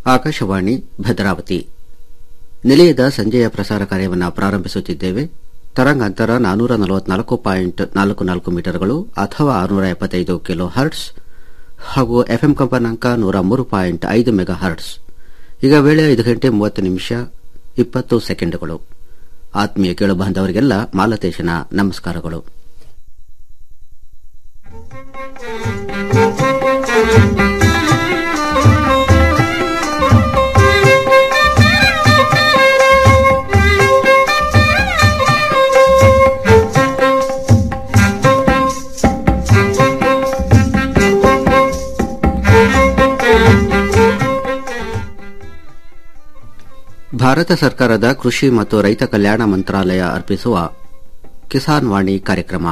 ಆಕಾಶವಾಣಿ ಭದ್ರಾವತಿ ನಿಲಯದ ಸಂಜೆಯ ಪ್ರಸಾರ ಕಾರ್ಯವನ್ನು ಪ್ರಾರಂಭಿಸುತ್ತಿದ್ದೇವೆ ತರಂಗಾಂತರ ನಾನೂರ ನಲವತ್ನಾಲ್ಕು ಪಾಯಿಂಟ್ ನಾಲ್ಕು ನಾಲ್ಕು ಮೀಟರ್ಗಳು ಅಥವಾ ಆರುನೂರ ಎಪ್ಪತ್ತೈದು ಕಿಲೋ ಹರ್ಟ್ಸ್ ಹಾಗೂ ಎಫ್ಎಂ ಕಂಪನಾಂಕ ನೂರ ಮೂರು ಪಾಯಿಂಟ್ ಐದು ಮೆಗಾ ಹರ್ಟ್ಸ್ ಈಗ ವೇಳೆ ಐದು ಗಂಟೆ ಮೂವತ್ತು ನಿಮಿಷ ಇಪ್ಪತ್ತು ಸೆಕೆಂಡುಗಳು ಆತ್ಮೀಯ ಕೇಳು ಬಾಂಧವರಿಗೆಲ್ಲ ಮಾಲತೇಶನ ನಮಸ್ಕಾರಗಳು ಭಾರತ ಸರ್ಕಾರದ ಕೃಷಿ ಮತ್ತು ರೈತ ಕಲ್ಯಾಣ ಮಂತ್ರಾಲಯ ಅರ್ಪಿಸುವ ಕಿಸಾನ್ ವಾಣಿ ಕಾರ್ಯಕ್ರಮ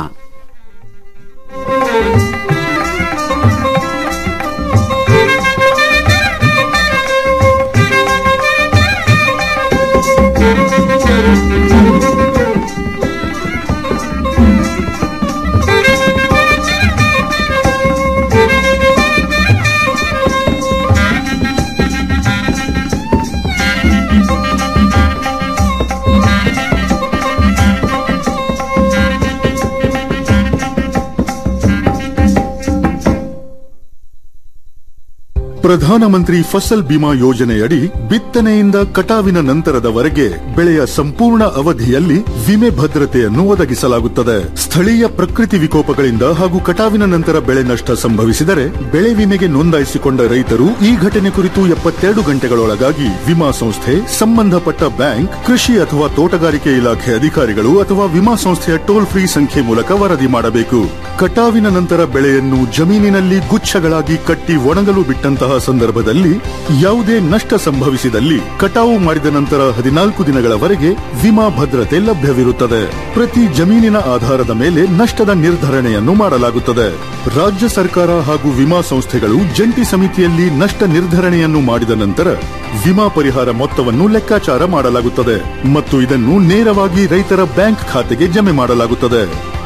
ಪ್ರಧಾನಮಂತ್ರಿ ಫಸಲ್ ಬಿಮಾ ಯೋಜನೆಯಡಿ ಬಿತ್ತನೆಯಿಂದ ಕಟಾವಿನ ನಂತರದವರೆಗೆ ಬೆಳೆಯ ಸಂಪೂರ್ಣ ಅವಧಿಯಲ್ಲಿ ವಿಮೆ ಭದ್ರತೆಯನ್ನು ಒದಗಿಸಲಾಗುತ್ತದೆ ಸ್ಥಳೀಯ ಪ್ರಕೃತಿ ವಿಕೋಪಗಳಿಂದ ಹಾಗೂ ಕಟಾವಿನ ನಂತರ ಬೆಳೆ ನಷ್ಟ ಸಂಭವಿಸಿದರೆ ಬೆಳೆ ವಿಮೆಗೆ ನೋಂದಾಯಿಸಿಕೊಂಡ ರೈತರು ಈ ಘಟನೆ ಕುರಿತು ಎಪ್ಪತ್ತೆರಡು ಗಂಟೆಗಳೊಳಗಾಗಿ ವಿಮಾ ಸಂಸ್ಥೆ ಸಂಬಂಧಪಟ್ಟ ಬ್ಯಾಂಕ್ ಕೃಷಿ ಅಥವಾ ತೋಟಗಾರಿಕೆ ಇಲಾಖೆ ಅಧಿಕಾರಿಗಳು ಅಥವಾ ವಿಮಾ ಸಂಸ್ಥೆಯ ಟೋಲ್ ಫ್ರೀ ಸಂಖ್ಯೆ ಮೂಲಕ ವರದಿ ಮಾಡಬೇಕು ಕಟಾವಿನ ನಂತರ ಬೆಳೆಯನ್ನು ಜಮೀನಿನಲ್ಲಿ ಗುಚ್ಛಗಳಾಗಿ ಕಟ್ಟಿ ಒಣಗಲು ಬಿಟ್ಟಂತಹ ಸಂದರ್ಭದಲ್ಲಿ ಯಾವುದೇ ನಷ್ಟ ಸಂಭವಿಸಿದಲ್ಲಿ ಕಟಾವು ಮಾಡಿದ ನಂತರ ಹದಿನಾಲ್ಕು ದಿನಗಳವರೆಗೆ ವಿಮಾ ಭದ್ರತೆ ಲಭ್ಯವಿರುತ್ತದೆ ಪ್ರತಿ ಜಮೀನಿನ ಆಧಾರದ ಮೇಲೆ ನಷ್ಟದ ನಿರ್ಧರಣೆಯನ್ನು ಮಾಡಲಾಗುತ್ತದೆ ರಾಜ್ಯ ಸರ್ಕಾರ ಹಾಗೂ ವಿಮಾ ಸಂಸ್ಥೆಗಳು ಜಂಟಿ ಸಮಿತಿಯಲ್ಲಿ ನಷ್ಟ ನಿರ್ಧರಣೆಯನ್ನು ಮಾಡಿದ ನಂತರ ವಿಮಾ ಪರಿಹಾರ ಮೊತ್ತವನ್ನು ಲೆಕ್ಕಾಚಾರ ಮಾಡಲಾಗುತ್ತದೆ ಮತ್ತು ಇದನ್ನು ನೇರವಾಗಿ ರೈತರ ಬ್ಯಾಂಕ್ ಖಾತೆಗೆ ಜಮೆ ಮಾಡಲಾಗುತ್ತದೆ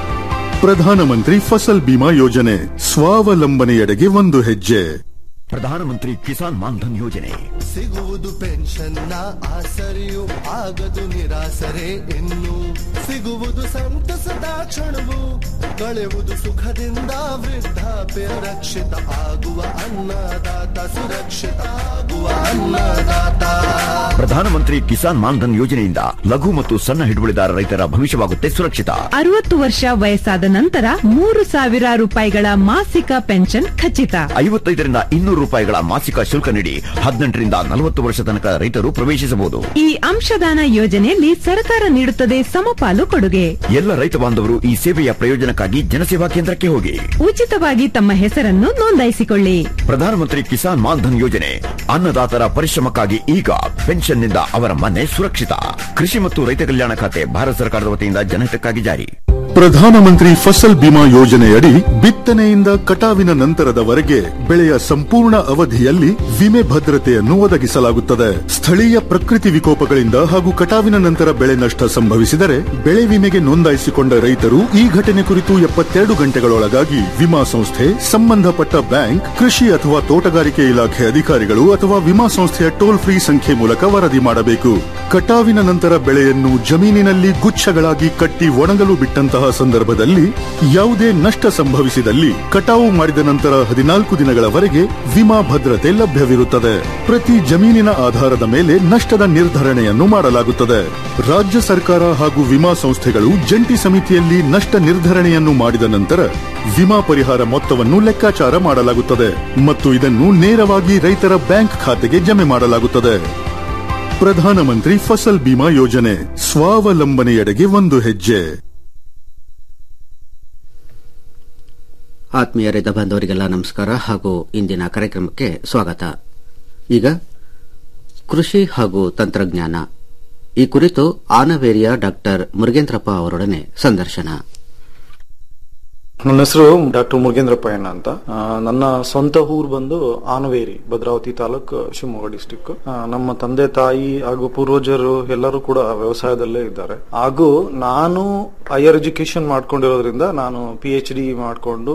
ಪ್ರಧಾನಮಂತ್ರಿ ಫಸಲ್ ಬಿಮಾ ಯೋಜನೆ ಸ್ವಾವಲಂಬನೆಯೆಡೆಗೆ ಒಂದು ಹೆಜ್ಜೆ ಪ್ರಧಾನಮಂತ್ರಿ ಕಿಸಾನ್ ಮಾನ್ಧನ್ ಯೋಜನೆ ಸಿಗುವುದು ಪೆನ್ಷನ್ನ ಆಸರೆಯು ಆಗದು ನಿರಾಸರೆ ಇನ್ನು ಸಿಗುವುದು ಸಂತಸದ ಕ್ಷಣವು ಕಳೆಯುವುದು ಸುಖದಿಂದ ವೃದ್ಧಾಪ್ಯ ರಕ್ಷಿತ ಆಗುವ ಅನ್ನದಾತ ಸುರಕ್ಷಿತ ಆಗುವ ಅನ್ನದಾತ ಪ್ರಧಾನಮಂತ್ರಿ ಕಿಸಾನ್ ಮಾನ್ಧನ್ ಯೋಜನೆಯಿಂದ ಲಘು ಮತ್ತು ಸಣ್ಣ ಹಿಡುವಳಿದಾರ ರೈತರ ಭವಿಷ್ಯವಾಗುತ್ತೆ ಸುರಕ್ಷಿತ ಅರವತ್ತು ವರ್ಷ ವಯಸ್ಸಾದ ನಂತರ ಮೂರು ಸಾವಿರ ರೂಪಾಯಿಗಳ ಮಾಸಿಕ ಪೆನ್ಷನ್ ಖಚಿತ ಐವತ್ತೈದರಿಂದ ಇನ್ನೂರು ರೂಪಾಯಿಗಳ ಮಾಸಿಕ ಶುಲ್ಕ ನೀಡಿ ಹದಿನೆಂಟರಿಂದ ನಲವತ್ತು ವರ್ಷ ತನಕ ರೈತರು ಪ್ರವೇಶಿಸಬಹುದು ಈ ಅಂಶದಾನ ಯೋಜನೆಯಲ್ಲಿ ಸರ್ಕಾರ ನೀಡುತ್ತದೆ ಸಮಪಾಲು ಕೊಡುಗೆ ಎಲ್ಲ ರೈತ ಬಾಂಧವರು ಈ ಸೇವೆಯ ಪ್ರಯೋಜನಕ್ಕಾಗಿ ಜನಸೇವಾ ಕೇಂದ್ರಕ್ಕೆ ಹೋಗಿ ಉಚಿತವಾಗಿ ತಮ್ಮ ಹೆಸರನ್ನು ನೋಂದಾಯಿಸಿಕೊಳ್ಳಿ ಪ್ರಧಾನಮಂತ್ರಿ ಕಿಸಾನ್ ಮಾನ್ಧನ್ ಯೋಜನೆ ಅನ್ನದಾತರ ಪರಿಶ್ರಮಕ್ಕಾಗಿ ಈಗ ಪೆನ್ಷನ್ನಿಂದ ಅವರ ಮನೆ ಸುರಕ್ಷಿತ ಕೃಷಿ ಮತ್ತು ರೈತ ಕಲ್ಯಾಣ ಖಾತೆ ಭಾರತ ಸರ್ಕಾರದ ವತಿಯಿಂದ ಜನಹಿತಕ್ಕಾಗಿ ಜಾರಿ ಪ್ರಧಾನಮಂತ್ರಿ ಫಸಲ್ ಬಿಮಾ ಯೋಜನೆಯಡಿ ಬಿತ್ತನೆಯಿಂದ ಕಟಾವಿನ ನಂತರದವರೆಗೆ ಬೆಳೆಯ ಸಂಪೂರ್ಣ ಅವಧಿಯಲ್ಲಿ ವಿಮೆ ಭದ್ರತೆಯನ್ನು ಒದಗಿಸಲಾಗುತ್ತದೆ ಸ್ಥಳೀಯ ಪ್ರಕೃತಿ ವಿಕೋಪಗಳಿಂದ ಹಾಗೂ ಕಟಾವಿನ ನಂತರ ಬೆಳೆ ನಷ್ಟ ಸಂಭವಿಸಿದರೆ ಬೆಳೆ ವಿಮೆಗೆ ನೋಂದಾಯಿಸಿಕೊಂಡ ರೈತರು ಈ ಘಟನೆ ಕುರಿತು ಎಪ್ಪತ್ತೆರಡು ಗಂಟೆಗಳೊಳಗಾಗಿ ವಿಮಾ ಸಂಸ್ಥೆ ಸಂಬಂಧಪಟ್ಟ ಬ್ಯಾಂಕ್ ಕೃಷಿ ಅಥವಾ ತೋಟಗಾರಿಕೆ ಇಲಾಖೆ ಅಧಿಕಾರಿಗಳು ಅಥವಾ ವಿಮಾ ಸಂಸ್ಥೆಯ ಟೋಲ್ ಫ್ರೀ ಸಂಖ್ಯೆ ಮೂಲಕ ವರದಿ ಮಾಡಬೇಕು ಕಟಾವಿನ ನಂತರ ಬೆಳೆಯನ್ನು ಜಮೀನಿನಲ್ಲಿ ಗುಚ್ಛಗಳಾಗಿ ಕಟ್ಟಿ ಒಣಗಲು ಬಿಟ್ಟಂತಹ ಸಂದರ್ಭದಲ್ಲಿ ಯಾವುದೇ ನಷ್ಟ ಸಂಭವಿಸಿದಲ್ಲಿ ಕಟಾವು ಮಾಡಿದ ನಂತರ ಹದಿನಾಲ್ಕು ದಿನಗಳವರೆಗೆ ವಿಮಾ ಭದ್ರತೆ ಲಭ್ಯವಿರುತ್ತದೆ ಪ್ರತಿ ಜಮೀನಿನ ಆಧಾರದ ಮೇಲೆ ನಷ್ಟದ ನಿರ್ಧರಣೆಯನ್ನು ಮಾಡಲಾಗುತ್ತದೆ ರಾಜ್ಯ ಸರ್ಕಾರ ಹಾಗೂ ವಿಮಾ ಸಂಸ್ಥೆಗಳು ಜಂಟಿ ಸಮಿತಿಯಲ್ಲಿ ನಷ್ಟ ನಿರ್ಧರಣೆಯನ್ನು ಮಾಡಿದ ನಂತರ ವಿಮಾ ಪರಿಹಾರ ಮೊತ್ತವನ್ನು ಲೆಕ್ಕಾಚಾರ ಮಾಡಲಾಗುತ್ತದೆ ಮತ್ತು ಇದನ್ನು ನೇರವಾಗಿ ರೈತರ ಬ್ಯಾಂಕ್ ಖಾತೆಗೆ ಜಮೆ ಮಾಡಲಾಗುತ್ತದೆ ಪ್ರಧಾನಮಂತ್ರಿ ಫಸಲ್ ಬಿಮಾ ಯೋಜನೆ ಸ್ವಾವಲಂಬನೆಯೆಡೆಗೆ ಒಂದು ಹೆಜ್ಜೆ ಆತ್ಮೀಯ ರೈತ ಬಾಂಧವರಿಗೆಲ್ಲ ನಮಸ್ಕಾರ ಹಾಗೂ ಇಂದಿನ ಕಾರ್ಯಕ್ರಮಕ್ಕೆ ಸ್ವಾಗತ ಈಗ ಕೃಷಿ ಹಾಗೂ ತಂತ್ರಜ್ಞಾನ ಈ ಕುರಿತು ಆನವೇರಿಯ ಡಾಕ್ಟರ್ ಮುರುಗೇಂದ್ರಪ್ಪ ಅವರೊಡನೆ ಸಂದರ್ಶನ ನನ್ನ ಹೆಸರು ಡಾಕ್ಟರ್ ಮುರುಗೇಂದ್ರಪ್ಪ ಎಣ್ಣ ಅಂತ ಆ, ನನ್ನ ಸ್ವಂತ ಊರು ಬಂದು ಆನವೇರಿ ಭದ್ರಾವತಿ ತಾಲೂಕು ಶಿವಮೊಗ್ಗ ಡಿಸ್ಟಿಕ್ ನಮ್ಮ ತಂದೆ ತಾಯಿ ಹಾಗೂ ಪೂರ್ವಜರು ಎಲ್ಲರೂ ಕೂಡ ವ್ಯವಸಾಯದಲ್ಲೇ ಇದ್ದಾರೆ ಹಾಗೂ ನಾನು ಹೈಯರ್ ಎಜುಕೇಶನ್ ಮಾಡ್ಕೊಂಡಿರೋದ್ರಿಂದ ನಾನು ಪಿ ಎಚ್ ಡಿ ಮಾಡಿಕೊಂಡು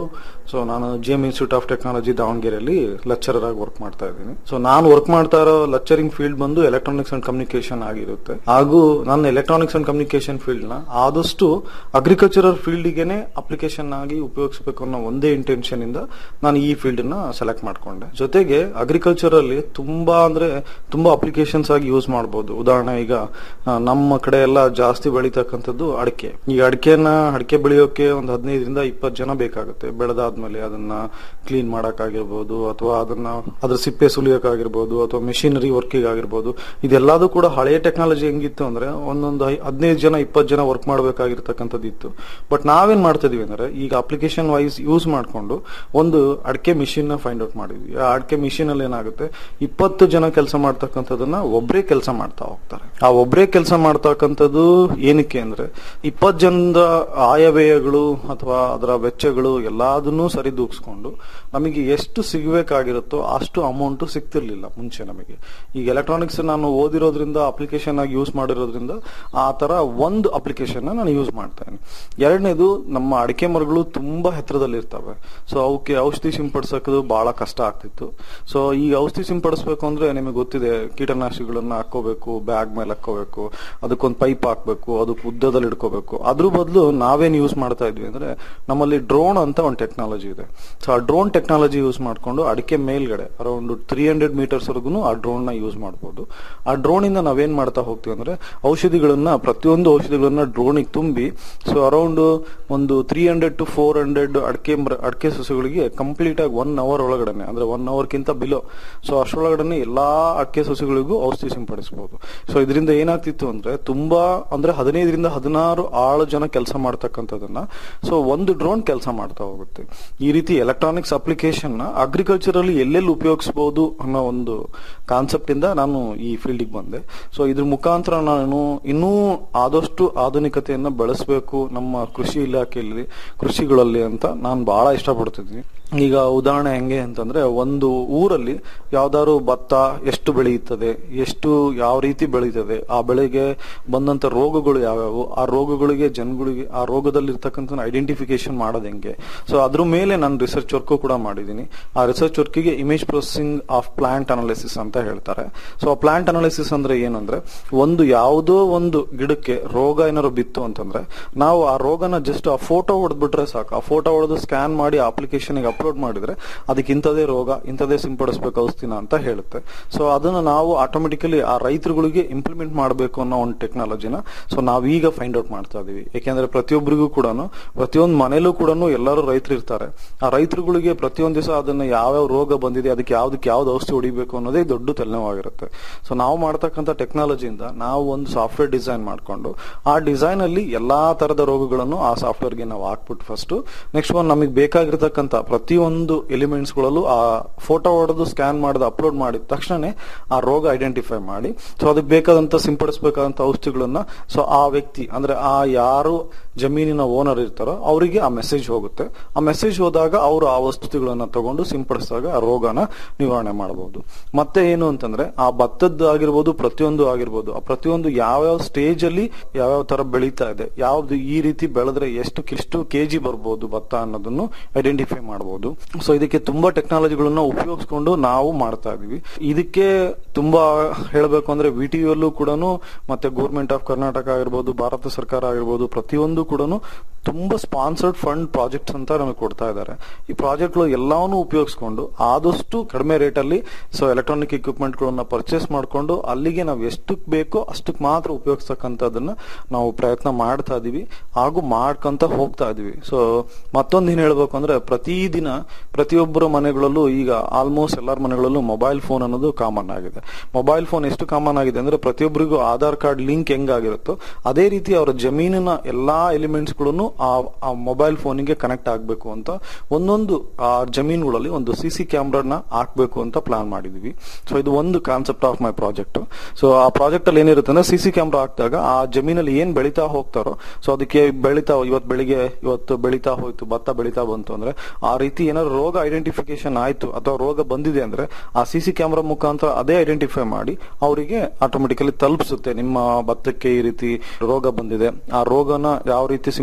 ಸೊ ನಾನು G M institute of technology ದಾವಣಗೆರೆಯಲ್ಲಿ ಲೆಕ್ಚರರ್ ಆಗಿ ವರ್ಕ್ ಮಾಡ್ತಾ ಇದ್ದೀನಿ ಸೊ ನಾನು ವರ್ಕ್ ಮಾಡ್ತಾ ಇರೋ ಲೆಕ್ಚರಿಂಗ್ ಫೀಲ್ಡ್ ಬಂದು ಎಲೆಕ್ಟ್ರಾನಿಕ್ಸ್ ಅಂಡ್ ಕಮ್ಯುನಿಕೇಶನ್ ಆಗಿರುತ್ತೆ ಹಾಗೂ ನಾನು ಎಲೆಕ್ಟ್ರಾನಿಕ್ಸ್ ಅಂಡ್ ಕಮ್ಯುನಿಕೇಶನ್ ಫೀಲ್ಡ್ ನ ಆದಷ್ಟು ಅಗ್ರಿಕಲ್ಚರಲ್ ಫೀಲ್ಡ್ ಗೆನೆ ಅಪ್ಲಿಕೇಶನ್ ಆಗಿ ಉಪಯೋಗಿಸಬೇಕು ಅನ್ನೋ ಒಂದೇ ಇಂಟೆನ್ಷನ್ ಇಂದ ನಾನು ಈ ಫೀಲ್ಡ್ ನ ಸೆಲೆಕ್ಟ್ ಮಾಡ್ಕೊಂಡೆ ಜೊತೆಗೆ ಅಗ್ರಿಕಲ್ಚರ್ ಅಲ್ಲಿ ತುಂಬಾ ಅಂದ್ರೆ ತುಂಬಾ ಅಪ್ಲಿಕೇಶನ್ಸ್ ಆಗಿ ಯೂಸ್ ಮಾಡಬಹುದು ಉದಾಹರಣೆ ಈಗ ಆ, ನಮ್ಮ ಕಡೆ ಎಲ್ಲ ಜಾಸ್ತಿ ಬೆಳೀತಕ್ಕಂಥದ್ದು ಅಡಿಕೆ ಈಗ ಅಡಿಕೆನ ಅಡಿಕೆ ಬೆಳೆಯೋಕೆ ಒಂದು ಹದಿನೈದರಿಂದ ಇಪ್ಪತ್ತು ಜನ ಬೇಕಾಗುತ್ತೆ ಬೆಳೆದಾದ್ಮೇಲೆ ಅದನ್ನ ಕ್ಲೀನ್ ಮಾಡಕ್ಕಾಗಿರ್ಬೋದು ಅಥವಾ ಅದನ್ನ ಅದ್ರ ಸಿಪ್ಪೆ ಸುಲಿಯೋಕ್ಕಾಗಿರ್ಬೋದು ಅಥವಾ ಮೆಷಿನರಿ ವರ್ಕಿಂಗ್ ಆಗಿರ್ಬೋದು ಇದೆಲ್ಲದೂ ಕೂಡ ಹಳೆಯ ಟೆಕ್ನಾಲಜಿ ಹೆಂಗಿತ್ತು ಅಂದ್ರೆ ಒಂದೊಂದು ಐ- ಹದಿನೈದು ಜನ ಇಪ್ಪತ್ತು ಜನ ವರ್ಕ್ ಮಾಡಬೇಕಾಗಿರ್ತಕ್ಕಂಥದ್ದು ಇತ್ತು ಬಟ್ ನಾವೇನ್ ಮಾಡ್ತಾ ಇದೀವಿ ಅಂದ್ರೆ ಈಗ ಅಪ್ಲಿಕೇಶನ್ ವೈಸ್ ಯೂಸ್ ಮಾಡ್ಕೊಂಡು ಒಂದು ಅಡಿಕೆ ಮಿಷಿನ್ ನ ಫೈಂಡ್ ಔಟ್ ಮಾಡಿದ್ವಿ ಆ ಅಡಿಕೆ ಮಿಷಿನ್ ಅಲ್ಲಿ ಏನಾಗುತ್ತೆ ಇಪ್ಪತ್ತು ಜನ ಕೆಲಸ ಮಾಡ್ತಕ್ಕಂಥದನ್ನ ಒಬ್ಬರೇ ಕೆಲಸ ಮಾಡ್ತಾ ಹೋಗ್ತಾರೆ ಆ ಒಬ್ಬರೇ ಕೆಲಸ ಮಾಡ್ತಕ್ಕಂಥದ್ದು ಏನಕ್ಕೆ ಅಂದ್ರೆ ಇಪ್ಪತ್ತು ಜನದ ಆಯವ್ಯಯಗಳು ಅಥವಾ ಅದರ ವೆಚ್ಚಗಳು ಎಲ್ಲದನ್ನೂ ಸರಿದೂಗಿಸ್ಕೊಂಡು ನಮಗೆ ಎಷ್ಟು ಸಿಗಬೇಕಾಗಿರುತ್ತೋ ಅಷ್ಟು ಅಮೌಂಟ್ ಸಿಗ್ತಿರ್ಲಿಲ್ಲ ಮುಂಚೆ ನಮಗೆ ಈಗ ಎಲೆಕ್ಟ್ರಾನಿಕ್ಸ್ ನಾನು ಓದಿರೋದ್ರಿಂದ ಅಪ್ಲಿಕೇಶನ್ ಆಗಿ ಯೂಸ್ ಮಾಡಿರೋದ್ರಿಂದ ಆ ತರ ಒಂದು ಅಪ್ಲಿಕೇಶನ್ ನಾನು ಯೂಸ್ ಮಾಡ್ತೇನೆ ಎರಡನೇದು ನಮ್ಮ ಅಡಿಕೆ ಮರಗಳು ತುಂಬಾ ಎತ್ತರದಲ್ಲಿ ಇರ್ತವೆ ಸೊ ಅವಕ್ಕೆ ಔಷಧಿ ಸಿಂಪಡಿಸೋದು ಬಹಳ ಕಷ್ಟ ಆಗ್ತಿತ್ತು ಸೊ ಈ ಔಷಧಿ ಸಿಂಪಡಿಸಬೇಕು ಅಂದ್ರೆ ನಿಮಗೆ ಗೊತ್ತಿದೆ ಕೀಟನಾಶಕಗಳನ್ನ ಹಾಕೋಬೇಕು ಬ್ಯಾಗ್ ಮೇಲೆ ಹಾಕೋಬೇಕು ಅದಕ್ಕೊಂದು ಪೈಪ್ ಹಾಕ್ಬೇಕು ಅದಕ್ಕೆ ಉದ್ದದಲ್ಲಿ ಇಟ್ಕೋಬೇಕು ಅದ್ರ ಬದಲು ನಾವೇನ್ ಯೂಸ್ ಮಾಡ್ತಾ ಇದ್ವಿ ಅಂದ್ರೆ ನಮ್ಮಲ್ಲಿ ಡ್ರೋನ್ ಅಂತ ಒಂದು ಟೆಕ್ನಾಲಜಿ ಇದೆ ಸೊ ಆ ಡ್ರೋನ್ ಟೆಕ್ನಾಲಜಿ ಯೂಸ್ ಮಾಡ್ಕೊಂಡು ಅಡಿಕೆ ಮೇಲ್ಗಡೆ ಅರೌಂಡ್ ತ್ರೀ ಹಂಡ್ರೆಡ್ ಮೀಟರ್ಸ್ ವರೆಗೂ ಆ ಡ್ರೋನ್ ನ ಯೂಸ್ ಮಾಡಬಹುದು ಆ ಡ್ರೋನ್ ಇಂದ ನಾವೇನ್ ಮಾಡ್ತಾ ಹೋಗ್ತೀವಿ ಅಂದ್ರೆ ಔಷಧಿಗಳನ್ನ ಪ್ರತಿಯೊಂದು ಔಷಧಿಗಳನ್ನ ಡ್ರೋನಿಗೆ ತುಂಬಿ ಸೊ ಅರೌಂಡ್ ಒಂದು three hundred to four hundred ಅಡಿಕೆ ಮರ- ಅಡಿಕೆ ಸಸಿಗಳಿಗೆ ಕಂಪ್ಲೀಟ್ ಆಗಿ ಒನ್ ಅವರ್ ಒಳಗಡೆ ಅಂದ್ರೆ ಒನ್ ಅವರ್ಗಿಂತ ಬಿಲೋ ಸೊ ಅಷ್ಟರೊಳಗಡೆ ಎಲ್ಲಾ ಅಡಿಕೆ ಸಸಿಗಳಿಗೂ ಔಷಧಿ ಸಿಂಪಡಿಸಬಹುದು ಸೊ ಇದರಿಂದ ಏನಾಗ್ತಿತ್ತು ಅಂದ್ರೆ ತುಂಬಾ ಅಂದ್ರೆ ಹದಿನೈದರಿಂದ ಹದಿನಾರು ಆಳು ಜನ ಕೆಲಸ ಮಾಡ್ತಕ್ಕಂಥದನ್ನ ಸೊ ಒಂದು ಡ್ರೋನ್ ಕೆಲಸ ಮಾಡ್ತಾ ಹೋಗುತ್ತೆ ಈ ರೀತಿ ಎಲೆಕ್ಟ್ರಾನಿಕ್ಸ್ ಅಪ್ಲಿಕೇಶನ್ ನ ಅಗ್ರಿಕಲ್ಚರ್ ಅಲ್ಲಿ ಎಲ್ಲೆಲ್ಲಿ ಉಪಯೋಗಿಸಬಹುದು ಅನ್ನೋ ಒಂದು ಕಾನ್ಸೆಪ್ಟ್ ಇಂದ ನಾನು ಈ ಫೀಲ್ಡಿಗೆ ಬಂದೆ ಸೊ ಇದ್ರ ಮುಖಾಂತರ ನಾನು ಇನ್ನೂ ಆದಷ್ಟು ಆಧುನಿಕತೆಯನ್ನ ಬೆಳೆಸಬೇಕು ನಮ್ಮ ಕೃಷಿ ಇಲಾಖೆಯಲ್ಲಿ ಕೃಷಿಗಳಲ್ಲಿ ಅಂತ ನಾನು ಬಹಳ ಇಷ್ಟಪಡ್ತಿದ್ದೀನಿ ಈಗ ಉದಾಹರಣೆ ಹೆಂಗೆ ಅಂತಂದ್ರೆ ಒಂದು ಊರಲ್ಲಿ ಯಾವ್ದಾದ್ರು ಭತ್ತ ಎಷ್ಟು ಬೆಳೆಯುತ್ತದೆ ಎಷ್ಟು ಯಾವ ರೀತಿ ಬೆಳೀತದೆ ಆ ಬೆಳೆಗೆ ಬಂದಂತ ರೋಗಗಳು ಯಾವ್ಯಾವು ಆ ರೋಗಗಳಿಗೆ ಜನಗಳಿಗೆ ಆ ರೋಗದಲ್ಲಿ ಇರ್ತಕ್ಕಂಥ ಐಡೆಂಟಿಫಿಕೇಶನ್ ಮಾಡೋದು ಹೆಂಗೆ ಸೊ ಅದ್ರ ಮೇಲೆ ನಾನು ರಿಸರ್ಚ್ ವರ್ಕ್ ಕೂಡ ಮಾಡಿದ್ದೀನಿ ಆ ರಿಸರ್ಚ್ ವರ್ಕಿಗೆ image processing of plant analysis ಅಂತ ಹೇಳ್ತಾರೆ ಸೊ ಆ ಪ್ಲಾಂಟ್ ಅನಾಲಿಸಿಸ್ ಅಂದ್ರೆ ಏನಂದ್ರೆ ಒಂದು ಯಾವುದೋ ಒಂದು ಗಿಡಕ್ಕೆ ರೋಗ ಏನಾದ್ರು ಬಿತ್ತು ಅಂತಂದ್ರೆ ನಾವು ಆ ರೋಗನ ಜಸ್ಟ್ ಆ ಫೋಟೋ ಹೊಡೆದ್ಬಿಟ್ರೆ ಸಾಕು ಆ ಫೋಟೋ ಹೊಡೆದು ಸ್ಕ್ಯಾನ್ ಮಾಡಿ ಅಪ್ಲಿಕೇಶನ್ ಅಪ್ಲೋಡ್ ಮಾಡಿದ್ರೆ ಅದಕ್ಕೆ ಇಂಥದೇ ರೋಗ ಇಂಥದೇ ಸಿಂಪಡಿಸಬೇಕು ಔಷಧಿನ ಅಂತ ಹೇಳುತ್ತೆ ಸೊ ಅದನ್ನ ನಾವು ಆಟೋಮೆಟಿಕಲಿ ಆ ರೈತರುಗಳಿಗೆ ಇಂಪ್ಲಿಮೆಂಟ್ ಮಾಡಬೇಕು ಅನ್ನೋ ಒಂದು ಟೆಕ್ನಾಲಜಿನ ಸೊ ನಾವೀಗ ಫೈಂಡ್ ಔಟ್ ಮಾಡ್ತಾ ಇದೀವಿ ಯಾಕೆಂದ್ರೆ ಪ್ರತಿಯೊಬ್ಬರಿಗೂ ಕೂಡ ಪ್ರತಿಯೊಂದು ಮನೇಲೂ ಕೂಡ ಎಲ್ಲರೂ ರೈತರು ಇರ್ತಾರೆ ಆ ರೈತರುಗಳಿಗೆ ಪ್ರತಿಯೊಂದು ದಿವಸ ಅದನ್ನ ಯಾವ್ಯಾವ ರೋಗ ಬಂದಿದೆ ಅದಕ್ಕೆ ಯಾವ್ದಕ್ಕೆ ಯಾವ್ದು ಔಷಧಿ ಹೊಡಿಬೇಕು ಅನ್ನೋದೇ ದೊಡ್ಡ ತಲೆನೋವಾಗಿರುತ್ತೆ ಸೊ ನಾವು ಮಾಡ್ತಕ್ಕಂಥ ಟೆಕ್ನಾಲಜಿಯಿಂದ ನಾವು ಒಂದು ಸಾಫ್ಟ್ವೇರ್ ಡಿಸೈನ್ ಮಾಡ್ಕೊಂಡು ಆ ಡಿಸೈನ್ ಅಲ್ಲಿ ಎಲ್ಲಾ ತರದ ರೋಗಗಳನ್ನು ಆ ಸಾಫ್ಟ್ವೇರ್ಗೆ ನಾವು ಹಾಕ್ಬಿಟ್ಟು ಫಸ್ಟ್ ನೆಕ್ಸ್ಟ್ ಒಂದು ನಮಗೆ ಬೇಕಾಗಿರ್ತಕ್ಕಂಥ ಪ್ರತಿಯೊಂದು ಎಲಿಮೆಂಟ್ಸ್ ಗಳಲ್ಲೂ ಆ ಫೋಟೋ ಹೊಡೆದು ಸ್ಕ್ಯಾನ್ ಮಾಡಿದ ಅಪ್ಲೋಡ್ ಮಾಡಿದ ತಕ್ಷಣನೇ ಆ ರೋಗ ಐಡೆಂಟಿಫೈ ಮಾಡಿ ಸೊ ಅದಕ್ಕೆ ಬೇಕಾದಂತ ಸಿಂಪಡಿಸಬೇಕಾದಂತ ಔಷಧಿಗಳನ್ನ ಸೊ ಆ ವ್ಯಕ್ತಿ ಅಂದ್ರೆ ಆ ಯಾರು ಜಮೀನಿನ ಓನರ್ ಇರ್ತಾರೋ ಅವರಿಗೆ ಆ ಮೆಸೇಜ್ ಹೋಗುತ್ತೆ ಆ ಮೆಸೇಜ್ ಹೋದಾಗ ಅವರು ಆ ವಸ್ತುಗಳನ್ನ ತಗೊಂಡು ಸಿಂಪಡಿಸಿದಾಗ ಆ ರೋಗನ ನಿವಾರಣೆ ಮಾಡಬಹುದು ಮತ್ತೆ ಏನು ಅಂತಂದ್ರೆ ಆ ಭತ್ತದ ಆಗಿರ್ಬೋದು ಪ್ರತಿಯೊಂದು ಆಗಿರ್ಬೋದು ಆ ಪ್ರತಿಯೊಂದು ಯಾವ್ಯಾವ ಸ್ಟೇಜ್ ಅಲ್ಲಿ ಯಾವ್ಯಾವ ತರ ಬೆಳೀತಾ ಇದೆ ಯಾವ್ದು ಈ ರೀತಿ ಬೆಳೆದ್ರೆ ಎಷ್ಟು ಎಷ್ಟು ಕೆಜಿ ಬರ್ಬೋದು ಭತ್ತ ಅನ್ನೋದನ್ನು ಐಡೆಂಟಿಫೈ ಮಾಡಬಹುದು ಸೊ ಇದಕ್ಕೆ ತುಂಬಾ ಟೆಕ್ನಾಲಜಿಗಳನ್ನ ಉಪಯೋಗಿಸ್ಕೊಂಡು ನಾವು ಮಾಡ್ತಾ ಇದೀವಿ ಇದಕ್ಕೆ ತುಂಬಾ ಹೇಳಬೇಕು ಅಂದ್ರೆ ವಿ ಟಿ ಯಲ್ಲೂ ಕೂಡ ಮತ್ತೆ ಗೌರ್ಮೆಂಟ್ ಆಫ್ ಕರ್ನಾಟಕ ಆಗಿರ್ಬೋದು ಭಾರತ ಸರ್ಕಾರ ಆಗಿರ್ಬೋದು ಪ್ರತಿಯೊಂದು ಕೂಡ ತುಂಬಾ ಸ್ಪಾನ್ಸರ್ಡ್ ಫಂಡ್ ಪ್ರಾಜೆಕ್ಟ್ಸ್ ಅಂತ ನಮಗೆ ಕೊಡ್ತಾ ಇದ್ದಾರೆ ಈ ಪ್ರಾಜೆಕ್ಟ್ಗಳು ಎಲ್ಲವನ್ನೂ ಉಪಯೋಗಿಸ್ಕೊಂಡು ಆದಷ್ಟು ಕಡಿಮೆ ರೇಟ್ ಅಲ್ಲಿ ಸೊ ಎಲೆಕ್ಟ್ರಾನಿಕ್ ಇಕ್ವಿಪ್ಮೆಂಟ್ ಗಳನ್ನ ಪರ್ಚೇಸ್ ಮಾಡ್ಕೊಂಡು ಅಲ್ಲಿಗೆ ನಾವು ಎಷ್ಟಕ್ ಬೇಕೋ ಅಷ್ಟಕ್ ಮಾತ್ರ ಉಪಯೋಗಿಸ್ತಕ್ಕಂಥದನ್ನ ನಾವು ಪ್ರಯತ್ನ ಮಾಡ್ತಾ ಇದೀವಿ ಹಾಗೂ ಮಾಡ್ಕೊಂತ ಹೋಗ್ತಾ ಇದೀವಿ ಸೊ ಮತ್ತೊಂದು ಏನ್ ಹೇಳ್ಬೇಕು ಅಂದ್ರೆ ಪ್ರತಿದಿನ ಪ್ರತಿಯೊಬ್ಬರ ಮನೆಗಳಲ್ಲೂ ಈಗ ಆಲ್ಮೋಸ್ಟ್ ಎಲ್ಲರ ಮನೆಗಳಲ್ಲೂ ಮೊಬೈಲ್ ಫೋನ್ ಅನ್ನೋದು ಕಾಮನ್ ಆಗಿದೆ ಮೊಬೈಲ್ ಫೋನ್ ಎಷ್ಟು ಕಾಮನ್ ಆಗಿದೆ ಅಂದ್ರೆ ಪ್ರತಿಯೊಬ್ಬರಿಗೂ ಆಧಾರ್ ಕಾರ್ಡ್ ಲಿಂಕ್ ಹೆಂಗಾಗಿರುತ್ತೋ ಅದೇ ರೀತಿ ಅವರ ಜಮೀನಿನ ಎಲ್ಲಾ ಎಲಿಮೆಂಟ್ಸ್ ಗಳನ್ನು ಆ ಮೊಬೈಲ್ ಫೋನಿಗೆ ಕನೆಕ್ಟ್ ಆಗಬೇಕು ಅಂತ ಒಂದೊಂದು ಆ ಜಮೀನುಗಳಲ್ಲಿ ಒಂದು ಸಿ ಸಿ ಕ್ಯಾಮ್ರಾನ ಹಾಕ್ಬೇಕು ಅಂತ ಪ್ಲಾನ್ ಮಾಡಿದೀವಿ ಸೊ ಇದು ಒಂದು concept of my project so ಆ ಪ್ರಾಜೆಕ್ಟ್ ಅಲ್ಲಿ ಏನಿರುತ್ತೆ ಅಂದ್ರೆ ಸಿ ಸಿ ಕ್ಯಾಮ್ರಾ ಹಾಕಿದಾಗ ಆ ಜಮೀನಲ್ಲಿ ಏನ್ ಬೆಳೀತಾ ಹೋಗ್ತಾರೋ ಸೊ ಅದಕ್ಕೆ ಬೆಳೀತಾ ಇವತ್ತು ಬೆಳಿಗ್ಗೆ ಇವತ್ತು ಬೆಳೀತಾ ಹೋಯ್ತು ಭತ್ತ ಬೆಳೀತಾ ಬಂತು ಅಂದ್ರೆ ಆ ರೀತಿ ಏನಾದ್ರು ರೋಗ ಐಡೆಂಟಿಫಿಕೇಶನ್ ಆಯ್ತು ಅಥವಾ ರೋಗ ಬಂದಿದೆ ಅಂದ್ರೆ ಆ ಸಿ ಸಿ ಕ್ಯಾಮ್ರಾ ಮುಖಾಂತರ ಅದೇ ಐಡೆಂಟಿಫೈ ಮಾಡಿ ಅವರಿಗೆ ಆಟೋಮೆಟಿಕಲಿ ತಲುಪಿಸುತ್ತೆ ನಿಮ್ಮ ಭತ್ತಕ್ಕೆ ಈ ರೀತಿ ರೋಗ ಬಂದಿದೆ ಆ ರೋಗನ ಯಾವ ರೀತಿ ಸಿಂಪಡಿಸಬೇಕು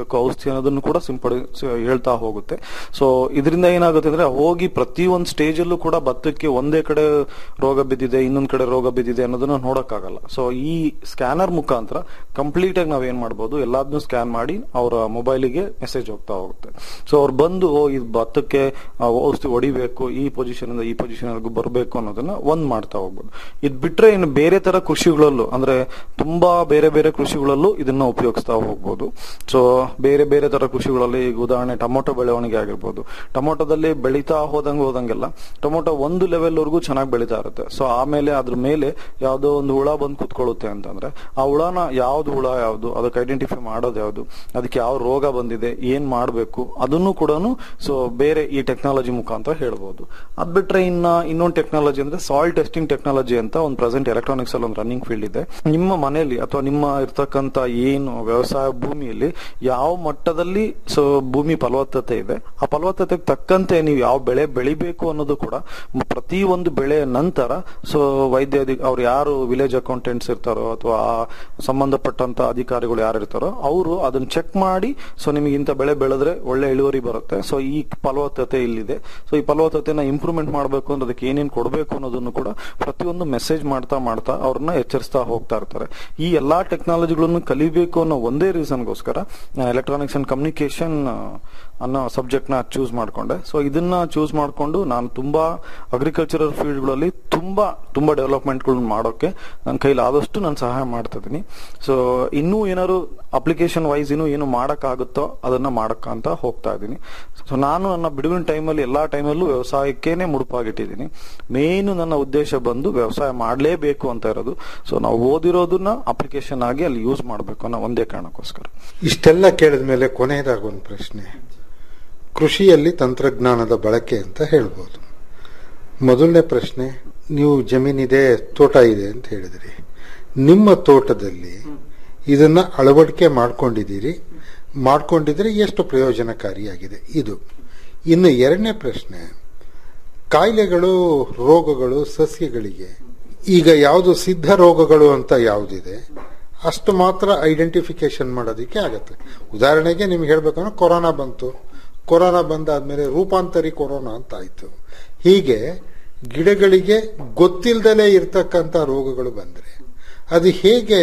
ಸಿಂಪಡಿಸಬೇಕು ಔಷಧಿ ಅನ್ನೋದನ್ನು ಕೂಡ ಸಿಂಪಡಿ ಸ- ಹೇಳ್ತಾ ಹೋಗುತ್ತೆ ಸೊ ಇದರಿಂದ ಏನಾಗುತ್ತೆ ಅಂದ್ರೆ ಹೋಗಿ ಪ್ರತಿ ಒಂದು ಸ್ಟೇಜ್ ಅಲ್ಲೂ ಕೂಡ ಭತ್ತಕ್ಕೆ ಒಂದೇ ಕಡೆ ರೋಗ ಬಿದ್ದಿದೆ ಇನ್ನೊಂದ್ ಕಡೆ ರೋಗ ಬಿದ್ದಿದೆ ಅನ್ನೋದನ್ನ ನೋಡಕ್ಕಾಗಲ್ಲ ಸೊ ಈ ಸ್ಕ್ಯಾನರ್ ಮುಖಾಂತರ ಕಂಪ್ಲೀಟ್ ಆಗಿ ನಾವ್ ಏನ್ ಮಾಡ್ಬೋದು ಎಲ್ಲಾದ್ನೂ ಸ್ಕ್ಯಾನ್ ಮಾಡಿ ಅವರ ಮೊಬೈಲಿಗೆ ಮೆಸೇಜ್ ಹೋಗ್ತಾ ಹೋಗುತ್ತೆ ಸೊ ಅವ್ರು ಬಂದು ಓ ಇದು ಭತ್ತಕ್ಕೆ ಆ, ಔಷಧಿ ಹೊಡಿಬೇಕು ಈ ಪೊಸಿಷನ್ ಇಂದ ಈ ಪೊಸಿಷನ್ ಬರಬೇಕು ಅನ್ನೋದನ್ನ ಒಂದ್ ಮಾಡ್ತಾ ಹೋಗ್ಬೋದು ಇದ್ ಬಿಟ್ರೆ ಇನ್ನು ಬೇರೆ ತರ ಕೃಷಿಗಳಲ್ಲೂ ಅಂದ್ರೆ ತುಂಬಾ ಬೇರೆ ಬೇರೆ ಕೃಷಿಗಳಲ್ಲೂ ಇದನ್ನ ಉಪಯೋಗಿಸ್ತಾ ಹೋಗ್ಬೋದು ಸೊ ಬೇರೆ ಬೇರೆ ತರ ಕೃಷಿಗಳಲ್ಲಿ ಈಗ ಉದಾಹರಣೆ ಟೊಮೊಟೊ ಬೆಳವಣಿಗೆ ಆಗಿರ್ಬೋದು ಟೊಮೊಟೊದಲ್ಲಿ ಬೆಳೀತಾ ಹೋದಂಗೆ ಹೋದಂಗೆಲ್ಲ ಟೊಮೊಟೊ ಒಂದು ಲೆವೆಲ್ ವರೆಗೂ ಚೆನ್ನಾಗಿ ಬೆಳೀತಾ ಇರುತ್ತೆ ಸೊ ಆಮೇಲೆ ಅದ್ರ ಮೇಲೆ ಯಾವ್ದೋ ಒಂದು ಹುಳ ಬಂದು ಕುತ್ಕೊಳ್ಳುತ್ತೆ ಅಂತಂದ್ರೆ ಆ ಹುಳನ ಯಾವ್ದು ಹುಳ ಯಾವ್ದು ಅದಕ್ಕೆ ಐಡೆಂಟಿಫೈ ಮಾಡೋದು ಯಾವ್ದು ಅದಕ್ಕೆ ಯಾವ ರೋಗ ಬಂದಿದೆ ಏನ್ ಮಾಡ್ಬೇಕು ಅದನ್ನು ಕೂಡ ಸೊ ಬೇರೆ ಈ ಟೆಕ್ನಾಲಜಿ ಮುಖಾಂತರ ಹೇಳ್ಬೋದು ಅದ್ ಬಿಟ್ರೆ ಇನ್ನ ಇನ್ನೊಂದು ಟೆಕ್ನಾಲಜಿ ಅಂದ್ರೆ ಸಾಯಿಲ್ ಟೆಸ್ಟಿಂಗ್ ಟೆಕ್ನಾಲಜಿ ಅಂತ ಒಂದು ಪ್ರೆಸೆಂಟ್ ಎಲೆಕ್ಟ್ರಾನಿಕ್ಸ್ ಅಲ್ಲಿ ಒಂದು ರನ್ನಿಂಗ್ ಫೀಲ್ಡ್ ಇದೆ ನಿಮ್ಮ ಮನೆಯಲ್ಲಿ ಅಥವಾ ನಿಮ್ಮ ಇರ್ತಕ್ಕಂತ ಏನು ವ್ಯವಸಾಯ ಭೂಮಿಯಲ್ಲಿ ಯಾವ ಮಟ್ಟದಲ್ಲಿ ಸೊ ಭೂಮಿ ಫಲವತ್ತತೆ ಇದೆ ಆ ಫಲವತ್ತತೆಗೆ ತಕ್ಕಂತೆ ನೀವು ಯಾವ ಬೆಳೆ ಬೆಳಿಬೇಕು ಅನ್ನೋದು ಕೂಡ ಮ- ಪ್ರತಿ ಒಂದು ಬೆಳೆಯ ನಂತರ ಸೊ ವೈದ್ಯ ಅಧಿ- ಅವ್ರು ಯಾರು ವಿಲೇಜ್ ಅಕೌಂಟೆಂಟ್ಸ್ ಇರ್ತಾರೋ ಅಥವಾ ಆ ಸಂಬಂಧಪಟ್ಟಂತ ಅಧಿಕಾರಿಗಳು ಯಾರು ಇರ್ತಾರೋ ಅವರು ಅದನ್ನ ಚೆಕ್ ಮಾಡಿ ಸೊ ನಿಮಗೆ ಇಂಥ ಬೆಳೆ ಬೆಳೆದ್ರೆ ಒಳ್ಳೆ ಇಳುವರಿ ಬರುತ್ತೆ ಸೊ ಈ ಫಲವತ್ತತೆ ಇಲ್ಲಿದೆ ಸೊ ಈ ಫಲವತ್ತತೆನ ಇಂಪ್ರೂವ್ಮೆಂಟ್ ಮಾಡಬೇಕು ಅಂದ್ರೆ ಅದಕ್ಕೆ ಏನೇನು ಕೊಡಬೇಕು ಅನ್ನೋದನ್ನು ಕೂಡ ಪ್ರತಿಯೊಂದು ಮೆಸೇಜ್ ಮಾಡ್ತಾ ಮಾಡ್ತಾ ಅವ್ರನ್ನ ಎಚ್ಚರಿಸ್ತಾ ಹೋಗ್ತಾ ಇರ್ತಾರೆ ಈ ಎಲ್ಲಾ ಟೆಕ್ನಾಲಜಿಗಳನ್ನು ಕಲಿಬೇಕು ಅನ್ನೋ ಒಂದೇ ರೀಸನ್ಗೋಸ್ಕರ ಎಲೆಕ್ಟ್ರಾನಿಕ್ಸ್ ಅಂಡ್ ಕಮ್ಯುನಿಕೇಶನ್ ಅನ್ನೋ ಸಬ್ಜೆಕ್ಟ್ ನ ಚೂಸ್ ಮಾಡ್ಕೊಂಡೆ ಸೊ ಇದನ್ನ ಚೂಸ್ ಮಾಡ್ಕೊಂಡು ನಾನು ತುಂಬಾ ಅಗ್ರಿಕಲ್ಚರಲ್ ಫೀಲ್ಡ್ಗಳಲ್ಲಿ ತುಂಬಾ ತುಂಬಾ ಡೆವಲಪ್ಮೆಂಟ್ಗಳನ್ನ ಮಾಡೋಕೆ ನನ್ನ ಕೈಲಿ ಆದಷ್ಟು ನಾನು ಸಹಾಯ ಮಾಡ್ತಾ ಇದೀನಿ ಸೊ ಇನ್ನೂ ಏನಾದ್ರು ಅಪ್ಲಿಕೇಶನ್ ವೈಸ್ ಇನ್ನೂ ಏನು ಮಾಡಕ್ಕಾಗುತ್ತೋ ಅದನ್ನ ಮಾಡಕ್ಕ ಅಂತ ಹೋಗ್ತಾ ಇದ್ದೀನಿ ಸೊ ನಾನು ನನ್ನ ಬಿಡುವಿನ ಟೈಮಲ್ಲಿ ಎಲ್ಲಾ ಟೈಮಲ್ಲೂ ವ್ಯವಸಾಯಕ್ಕೇನೆ ಮುಡುಪಾಗಿಟ್ಟಿದ್ದೀನಿ ಮೇನ್ ನನ್ನ ಉದ್ದೇಶ ಬಂದು ವ್ಯವಸಾಯ ಮಾಡಲೇಬೇಕು ಅಂತ ಇರೋದು ಸೊ ನಾವು ಓದಿರೋದನ್ನ ಅಪ್ಲಿಕೇಶನ್ ಆಗಿ ಅಲ್ಲಿ ಯೂಸ್ ಮಾಡಬೇಕು ಅನ್ನೋ ಒಂದೇ ಕಾರಣಕ್ಕೋಸ್ಕರ ಇಷ್ಟೆಲ್ಲ ಕೇಳಿದ ಮೇಲೆ ಕೊನೆಯದಾಗ ಒಂದು ಪ್ರಶ್ನೆ ಕೃಷಿಯಲ್ಲಿ ತಂತ್ರಜ್ಞಾನದ ಬಳಕೆ ಅಂತ ಹೇಳ್ಬೋದು ಮೊದಲನೇ ಪ್ರಶ್ನೆ ನೀವು ಜಮೀನಿದೆ ತೋಟ ಇದೆ ಅಂತ ಹೇಳಿದ್ರಿ ನಿಮ್ಮ ತೋಟದಲ್ಲಿ ಇದನ್ನ ಅಳವಡಿಕೆ ಮಾಡ್ಕೊಂಡಿದ್ದೀರಿ ಮಾಡ್ಕೊಂಡಿದ್ರೆ ಎಷ್ಟು ಪ್ರಯೋಜನಕಾರಿಯಾಗಿದೆ ಇದು ಇನ್ನು ಎರಡನೇ ಪ್ರಶ್ನೆ ಕಾಯಿಲೆಗಳು ರೋಗಗಳು ಸಸ್ಯಗಳಿಗೆ ಈಗ ಯಾವುದು ಸಿದ್ಧ ರೋಗಗಳು ಅಂತ ಯಾವುದಿದೆ ಅಷ್ಟು ಮಾತ್ರ ಐಡೆಂಟಿಫಿಕೇಶನ್ ಮಾಡೋದಕ್ಕೆ ಆಗತ್ತೆ ಉದಾಹರಣೆಗೆ ನಿಮ್ಗೆ ಹೇಳ್ಬೇಕಂದ್ರೆ ಕೊರೋನಾ ಬಂತು ಕೊರೋನಾ ಬಂದಾದ್ಮೇಲೆ ರೂಪಾಂತರಿ ಕೊರೋನಾ ಅಂತ ಆಯ್ತು ಹೀಗೆ ಗಿಡಗಳಿಗೆ ಗೊತ್ತಿಲ್ದಲೇ ಇರ್ತಕ್ಕಂಥ ರೋಗಗಳು ಬಂದ್ರೆ ಅದು ಹೇಗೆ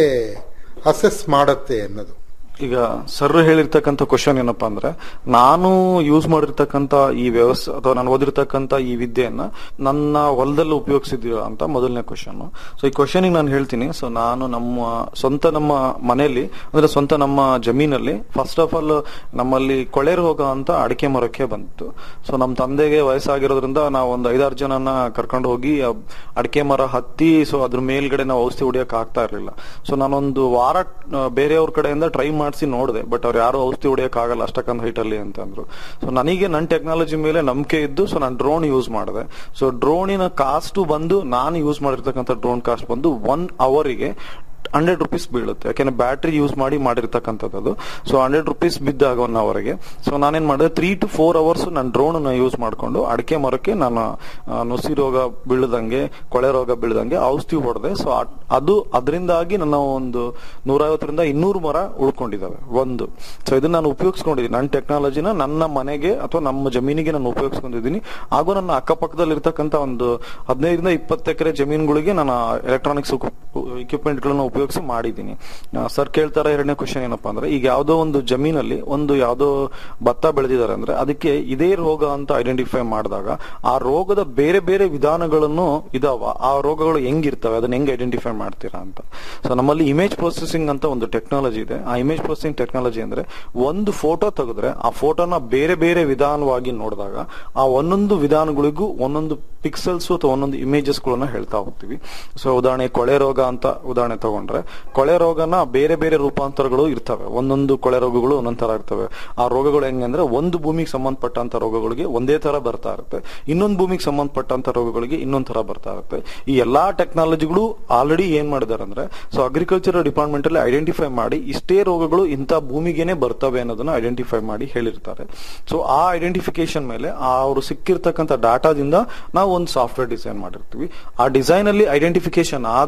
ಅಸೆಸ್ ಮಾಡತ್ತೆ ಅನ್ನೋದು ಈಗ ಸರ್ ಹೇಳಿರ್ತಕ್ಕಂಥ ಕ್ವಶನ್ ಏನಪ್ಪಾ ಅಂದ್ರೆ ನಾನು ಯೂಸ್ ಮಾಡಿರ್ತಕ್ಕಂಥ ಈ ವ್ಯವಸ್ಥೆ ಅಥವಾ ನಾನು ಓದಿರ್ತಕ್ಕಂಥ ಈ ವಿದ್ಯೆಯನ್ನ ನನ್ನ ಹೊಲದಲ್ಲಿ ಉಪಯೋಗಿಸಿದೀರ ಅಂತ ಮೊದಲನೇ ಕ್ವಶನ್ ಸೊ ಈ ಕ್ವಶನ್ ನಾನು ಹೇಳ್ತೀನಿ ಸೊ ನಾನು ನಮ್ಮ ಸ್ವಂತ ನಮ್ಮ ಮನೆಯಲ್ಲಿ ಅಂದ್ರೆ ಸ್ವಂತ ನಮ್ಮ ಜಮೀನಲ್ಲಿ ಫಸ್ಟ್ ಆಫ್ ಆಲ್ ನಮ್ಮಲ್ಲಿ ಕೊಳೆ ರೋಗ ಅಂತ ಅಡಿಕೆ ಮರಕ್ಕೆ ಬಂತು ಸೊ ನಮ್ಮ ತಂದೆಗೆ ವಯಸ್ಸಾಗಿರೋದ್ರಿಂದ ನಾವು ಒಂದು ಐದಾರು ಜನನ ಕರ್ಕೊಂಡು ಹೋಗಿ ಆ ಅಡಿಕೆ ಮರ ಹತ್ತಿ ಸೊ ಅದ್ರ ಮೇಲ್ಗಡೆ ನಾವು ಔಷಧಿ ಹೊಡಿಯಕ್ ಆಗ್ತಾ ಇರ್ಲಿಲ್ಲ ಸೊ ನಾನೊಂದು ವಾರ ಆ, ಬೇರೆಯವ್ರ ಕಡೆಯಿಂದ ಟ್ರೈ ಮಾಡಿಸಿ ನೋಡಿದೆ ಬಟ್ ಅವ್ರು ಯಾರು ಔಷಧಿ ಹೊಡಿಯಕ್ ಆಗಲ್ಲ ಅಷ್ಟಕ್ಕೊಂದು ಹೈಟ್ ಅಲ್ಲಿ ಅಂತಂದ್ರು ಸೊ ನನಗೆ ನನ್ನ ಟೆಕ್ನಾಲಜಿ ಮೇಲೆ ನಂಬಿಕೆ ಇದ್ದು ಸೊ ನಾನು ಡ್ರೋನ್ ಯೂಸ್ ಮಾಡಿದೆ ಸೊ ಡ್ರೋನಿನ ಕಾಸ್ಟ್ ಬಂದು ನಾನು ಯೂಸ್ ಮಾಡಿರ್ತಕ್ಕಂಥ ಡ್ರೋನ್ ಕಾಸ್ಟ್ ಬಂದು ಒನ್ ಅವರಿಗೆ ಹಂಡ್ರೆಡ್ ರುಪೀಸ್ ಬೀಳುತ್ತೆ ಯಾಕೆಂದ್ರೆ ಬ್ಯಾಟ್ರಿ ಯೂಸ್ ಮಾಡಿ ಮಾಡಿರ್ತಕ್ಕಂಥದ್ದು ಸೊ ಹಂಡ್ರೆಡ್ ರುಪೀಸ್ ಬಿದ್ದಾಗ ಒನ್ ಅವರ್ಗೆ ಸೊ ನಾನೇನ್ ಮಾಡಿದೆ ತ್ರೀ ಟು ಫೋರ್ ಅವರ್ಸ್ ನಾನು ಡ್ರೋನ್ ಯೂಸ್ ಮಾಡ್ಕೊಂಡು ಅಡಿಕೆ ಮರಕ್ಕೆ ನಾನು ಆ, ನುಸಿ ರೋಗ ಬೀಳದಂಗೆ ಕೊಳೆ ರೋಗ ಬೀಳದಂಗೆ ಔಷಧಿ ಹೊಡೆದೆ ಸೊ ಅದು ಅದರಿಂದಾಗಿ ನನ್ನ ಒಂದು ನೂರೈವತ್ತರಿಂದ ಇನ್ನೂರು ಮರ ಉಳ್ಕೊಂಡಿದ್ದಾವೆ ಒಂದು ಸೊ ಇದನ್ನ ನಾನು ಉಪಯೋಗಿಸ್ಕೊಂಡಿದ್ದೀನಿ ನನ್ನ ಟೆಕ್ನಾಲಜಿನ ನನ್ನ ಮನೆಗೆ ಅಥವಾ ನಮ್ಮ ಜಮೀನಿಗೆ ನಾನು ಉಪಯೋಗಿಸ್ಕೊಂಡಿದ್ದೀನಿ ಹಾಗೂ ನನ್ನ ಅಕ್ಕಪಕ್ಕದಲ್ಲಿ ಇರ್ತಕ್ಕಂಥ ಒಂದು ಹದಿನೈದರಿಂದ ಇಪ್ಪತ್ತು ಎಕರೆ ಜಮೀನುಗಳಿಗೆ ನಾನು ಎಲೆಕ್ಟ್ರಾನಿಕ್ಸ್ ಇಕ್ವಿಪ್ಮೆಂಟ್ಗಳನ್ನ ಉಪಯೋಗಿಸಿ ಮಾಡಿದ್ದೀನಿ ಸರ್ ಕೇಳ್ತಾರ ಎರಡನೇ ಕ್ವಶನ್ ಏನಪ್ಪಾ ಅಂದ್ರೆ ಈಗ ಯಾವ್ದೋ ಒಂದು ಜಮೀನಲ್ಲಿ ಒಂದು ಯಾವ್ದೋ ಭತ್ತ ಬೆಳೆದಿದ್ದಾರೆ ಅಂದ್ರೆ ಅದಕ್ಕೆ ಇದೇ ರೋಗ ಅಂತ ಐಡೆಂಟಿಫೈ ಮಾಡಿದಾಗ ಆ ರೋಗದ ಬೇರೆ ಬೇರೆ ವಿಧಾನಗಳನ್ನು ಇದಾವ ಆ ರೋಗಗಳು ಹೆಂಗಿರ್ತವೆ ಅದನ್ನ ಹೆಂಗ್ ಐಡೆಂಟಿಫೈ ಮಾಡ್ತೀರಾ ಅಂತ ಸೊ ನಮ್ಮಲ್ಲಿ ಇಮೇಜ್ ಪ್ರೊಸೆಸಿಂಗ್ ಅಂತ ಒಂದು ಟೆಕ್ನಾಲಜಿ ಇದೆ ಆ ಇಮೇಜ್ ಪ್ರೊಸೆಸಿಂಗ್ ಟೆಕ್ನಾಲಜಿ ಅಂದ್ರೆ ಒಂದು ಫೋಟೋ ತೆಗೆದ್ರೆ ಆ ಫೋಟೋನ ಬೇರೆ ಬೇರೆ ವಿಧಾನವಾಗಿ ನೋಡಿದಾಗ ಆ ಒಂದೊಂದು ವಿಧಾನಗಳಿಗೂ ಒಂದೊಂದು ಪಿಕ್ಸೆಲ್ಸ್ ಅಥವಾ ಒಂದೊಂದು ಇಮೇಜಸ್ ಗಳನ್ನ ಹೇಳ್ತಾ ಹೋಗ್ತೀವಿ ಸೊ ಉದಾಹರಣೆ ಕೊಳೆ ರೋಗ ಅಂತ ಉದಾಹರಣೆ ತಗೊಂಡ್ರೆ ಕೊಳೆ ರೋಗನ ಬೇರೆ ಬೇರೆ ರೂಪಾಂತರಗಳು ಇರ್ತವೆ ಒಂದೊಂದು ಕೊಳೆ ರೋಗಗಳು ಒಂದೊಂದ್ ತರ ಇರ್ತವೆ ಆ ರೋಗಗಳು ಹೆಂಗೆ ಅಂದ್ರೆ ಒಂದು ಭೂಮಿಗೆ ಸಂಬಂಧಪಟ್ಟಂತ ರೋಗಗಳಿಗೆ ಒಂದೇ ತರ ಬರ್ತಾ ಇರುತ್ತೆ ಇನ್ನೊಂದು ಭೂಮಿಗೆ ಸಂಬಂಧಪಟ್ಟಂತ ರೋಗಗಳಿಗೆ ಇನ್ನೊಂದ್ ತರ ಬರ್ತಾ ಇರುತ್ತೆ ಈ ಎಲ್ಲಾ ಟೆಕ್ನಾಲಜಿಗಳು ಆಲ್ರೆಡಿ ಏನ್ ಮಾಡಿದಾರೆ ಅಂದ್ರೆ ಸೊ ಅಗ್ರಿಕಲ್ಚರ್ ಡಿಪಾರ್ಟ್ಮೆಂಟ್ ಅಲ್ಲಿ ಐಡೆಂಟಿಫೈ ಮಾಡಿ ಇಷ್ಟೇ ರೋಗಗಳು ಇಂಥ ಭೂಮಿಗೆನೆ ಬರ್ತವೆ ಅನ್ನೋದನ್ನ ಐಡೆಂಟಿಫೈ ಮಾಡಿ ಹೇಳಿರ್ತಾರೆ ಸೊ ಆ ಐಡೆಂಟಿಫಿಕೇಶನ್ ಮೇಲೆ ಆ ಅವರು ಸಿಕ್ಕಿರ್ತಕ್ಕಂಥ ಡಾಟಾದಿಂದ ನಾವು ಒಂದು ಸಾಫ್ಟ್ವೇರ್ ಡಿಸೈನ್ ಮಾಡಿರ್ತೀವಿ ಆ ಡಿಸೈನ್ ಅಲ್ಲಿ ಐಡೆಂಟಿಫಿಕೇಶನ್ ಆದ್ರೆ